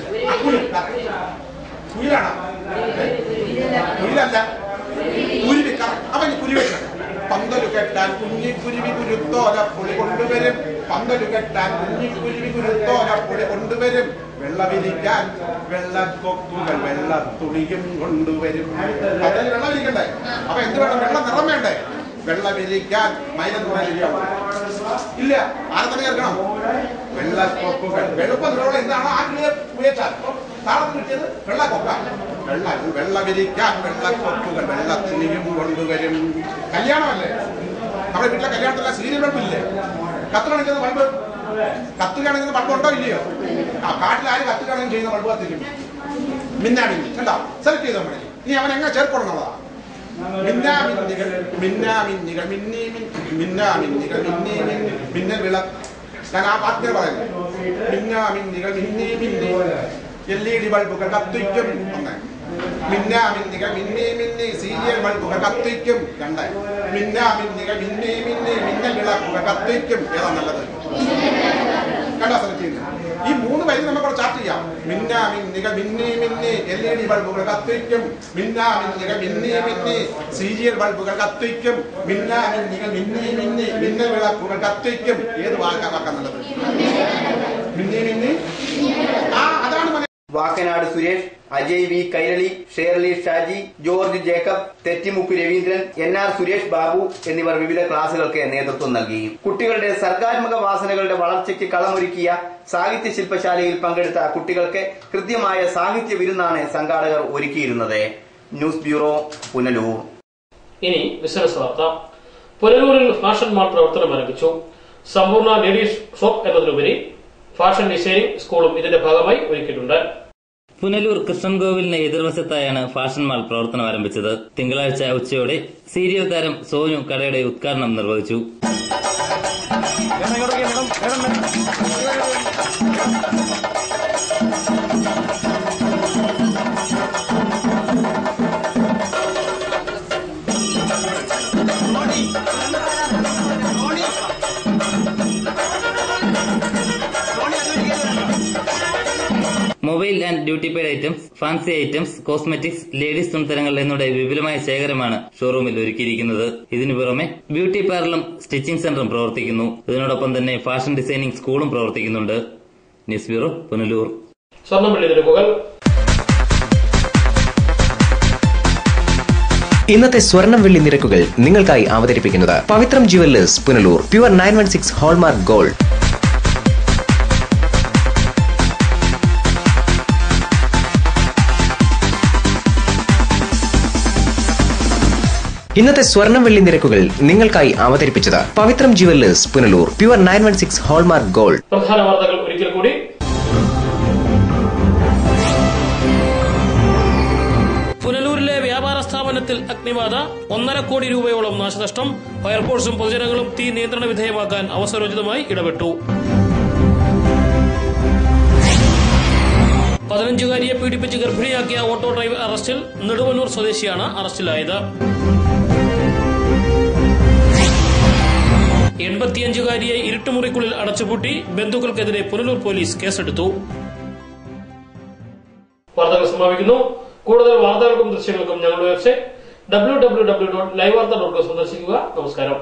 കുയിലാണോ കുയിലല്ല കുരുവി കറ- അവൻ കുരുവി കെട്ടണം. പന്തലു കെട്ടാൻ കുഞ്ഞിക്കുരുവി കുരുത്തോല പുളി കൊണ്ടുവരും പന്തലു കെട്ടാൻ കുഞ്ഞിക്കുരുവി കുരുത്തോല പുളി കൊണ്ടുവരും വെള്ളവിരിക്കാൻ വെള്ളക്കൊക്കുകൾ വെള്ളത്തുളിയും കൊണ്ടുവരും പന്തല് വെള്ളം വിരിക്കണ്ടേ അപ്പൊ എന്ത് വേണം വെള്ളം നിറം വേണ്ടേ വെള്ളം വിരിക്കാൻ മൈനം ശരിയാവും ഇല്ല ആരെ തന്നെ ചേർക്കണം വെള്ളക്കൊക്കുകൾ വെളുപ്പം നിറമുള്ള എന്താണോ ആ കിളിയെ ഉപയോഗിച്ചാൽ താളത്ത് കിട്ടിയത് വെള്ളക്കൊക്ക വെള്ള വെള്ള വിരിക്കാൻ വെള്ളക്കൊക്കുകൾ വെള്ളത്തിനെയും കൊണ്ടുവരും കല്യാണമല്ലേ നമ്മുടെ വീട്ടിലെ കല്യാണത്തിലെ സീരിയൽ ബൾബില്ലേ കത്ത് കാണിക്കുന്ന ബൾബ് കത്ത് കാണിക്കുന്ന ബൾബ് ഉണ്ടോ ഇല്ലയോ ആ കാട്ടിൽ ആര് കത്ത് കാണിക്കും ചെയ്യുന്ന ബൾബ് കത്തിക്കും മിന്നാമിന്നി കണ്ടോ സെലക്ട് ചെയ്തോ മതി ഇനി അവൻ എങ്ങനെ ചേർക്കണമെന്നുള്ളതാ മിന്നാമിന്നികൾ മിന്നാമിന്നികൾ മിന്നി മിൻ മിന്നാമിന്നികൾ മിന്നി മിൻ മിന്നൽ വിളക്ക് ഞാൻ ആ പാട്ടിനെ പറയുന്നു മിന്നാമിന്നികൾ മിന്നി മിന്നി എൽ ഇ ഡി ബൾബുകൾ കത്തിക്കും ഒന്ന് മിന്നാമിന്നികൾ മിന്നി മിന്നി സീരിയൽ ബൾബുകൾ കത്തിക്കും രണ്ട് മിന്നാമിന്നികൾ മിന്നി മിന്നി മിന്നൽ വിളക്കുകൾ കത്തിക്കും ഏതാ നല്ലത് കണ്ടാ സെലക്ട് ചെയ്യുന്നത് ഈ മൂന്ന് വരി നമുക്ക് ചാർട്ട് ചെയ്യാം മിന്നാ മിന്നിക മിന്നി മിന്നി എൽ ഇ ഡി ബൾബുകൾ കത്തിക്കും മിന്നാ മിന്നിക മിന്നി മിന്നി സീരിയൽ ബൾബുകൾ കത്തിക്കും മിന്നാ മിന്നിക മിന്നി മിന്നി മിന്നൽ വിളക്കുകൾ കത്തിക്കും ഏത് വാക്കാ വാക്കാൻ നല്ലത് മിന്നി മിന്നി ആ അതാണ് Malayalam Vakkanad Suresh Ajay V Kairali Shirley Shaji George Jacob Thettimukku Raveendran N R Suresh Babu എന്നിവർ വിവിധ ക്ലാസുകൾക്ക് നേതൃത്വം നൽകി കുട്ടികളുടെ സർഗാത്മക വാസനകളുടെ വളർച്ചയ്ക്ക് കളമൊരുക്കിയ സാഹിത്യ ശില്പശാലയിൽ പങ്കെടുത്ത കുട്ടികൾക്ക് കൃത്യമായ സാഹിത്യ വിരുന്നാണ് സംഘാടകർ ഒരുക്കിയിരുന്നത് ന്യൂസ് ബ്യൂറോ പുനലൂർ ഇനി ബിസിനസ് വാർത്ത പുനലൂരിൽ ഫാഷൻ മാൾ പ്രവർത്തനം ആരംഭിച്ചു സമ്പൂർണ്ണ ലേഡീസ് ഷോപ്പ് എന്നതിലുപരി ഫാഷൻ ഡിസൈനിംഗ് സ്കൂളും ഇതിന്റെ ഭാഗമായി ഒരുക്കിയിട്ടുണ്ട് പുനലൂർ കൃഷ്ണൻകോവിലിന് എതിർവശത്തായാണ് ഫാഷൻ മാൾ പ്രവർത്തനം ആരംഭിച്ചത് തിങ്കളാഴ്ച ഉച്ചയോടെ സീരിയൽ താരം സോനു കടയുടെ ഉദ്ഘാടനം നിർവഹിച്ചു mobile and duty paid items fancy items cosmetics ladies തുണിത്തരങ്ങൾ എന്നിവയുടെ വിപുലമായ ശേഖരമാണ് ഷോറൂമിൽ ഒരുക്കിയിരിക്കുന്നത് ഇതിനു പുറമെ ബ്യൂട്ടി പാർലറും സ്റ്റിച്ചിംഗ് സെന്ററും പ്രവർത്തിക്കുന്നു ഇതിനോടൊപ്പം തന്നെ ഫാഷൻ ഡിസൈനിംഗ് സ്കൂളും പ്രവർത്തിക്കുന്നുണ്ട് ന്യൂസ് ബ്യൂറോ പുനലൂർ സ്വർണ്ണപ്പള്ളി നിരക്കുകൾ ഇന്നത്തെ സ്വർണം വെള്ളി നിരക്കുകൾ നിങ്ങൾക്കായി അവതരിപ്പിക്കുന്നത് Pavithram jewellers Punalur pure nine one six hallmark gold ഇന്നത്തെ സ്വർണം വെള്ളി നിരക്കുകൾ നിങ്ങൾക്കായി അവതരിപ്പിച്ചത് Pavithram jewellers Punalur pure nine one six hallmark gold പ്രധാന വാർത്തകൾ ഒരിക്കൽ കൂടി പുനലൂരിലെ വ്യാപാര സ്ഥാപനത്തിൽ അഗ്നിബാധ ഒന്നര കോടി രൂപയോളം നാശനഷ്ടം ഫയർഫോഴ്സും പൊതുജനങ്ങളും തീ നിയന്ത്രണ വിധേയമാക്കാൻ അവസരോചിതമായി ഇടപെട്ടു പതിനഞ്ചുകാരിയെ പീഡിപ്പിച്ച് ഗർഭിണിയാക്കിയ ഓട്ടോ ഡ്രൈവർ അറസ്റ്റിൽ നെടുവന്നൂർ സ്വദേശിയാണ് അറസ്റ്റിലായത് എൺപത്തിയഞ്ചുകാരിയെ ഇരുട്ടുമുറിക്കുള്ളിൽ അടച്ചുപൂട്ടി ബന്ധുക്കൾക്കെതിരെ പുനലൂർ പോലീസ് കേസെടുത്തു വാർത്തകൾ സമാപിക്കുന്നു കൂടുതൽ വാർത്തകൾക്കും ദൃശ്യങ്ങൾക്കും ഞങ്ങളുടെ website W W W dot live Vartha dot com സന്ദർശിക്കുക നമസ്കാരം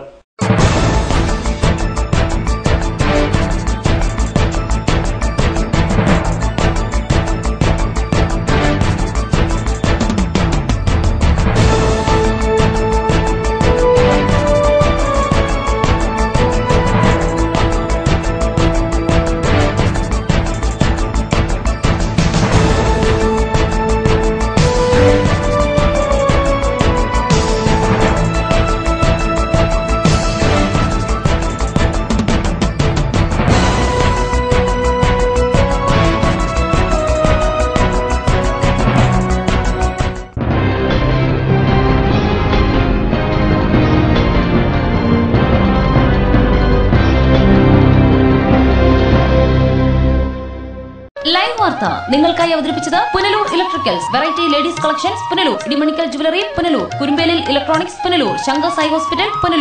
ലൈവ് വാർത്ത നിങ്ങൾക്കായി അവതരിപ്പിച്ചത് Punalur electricals variety ladies collections Punalur Edimanickal jewellery Punalur Kurumbelil electronics Punalur Shankar Sai hospital Punalur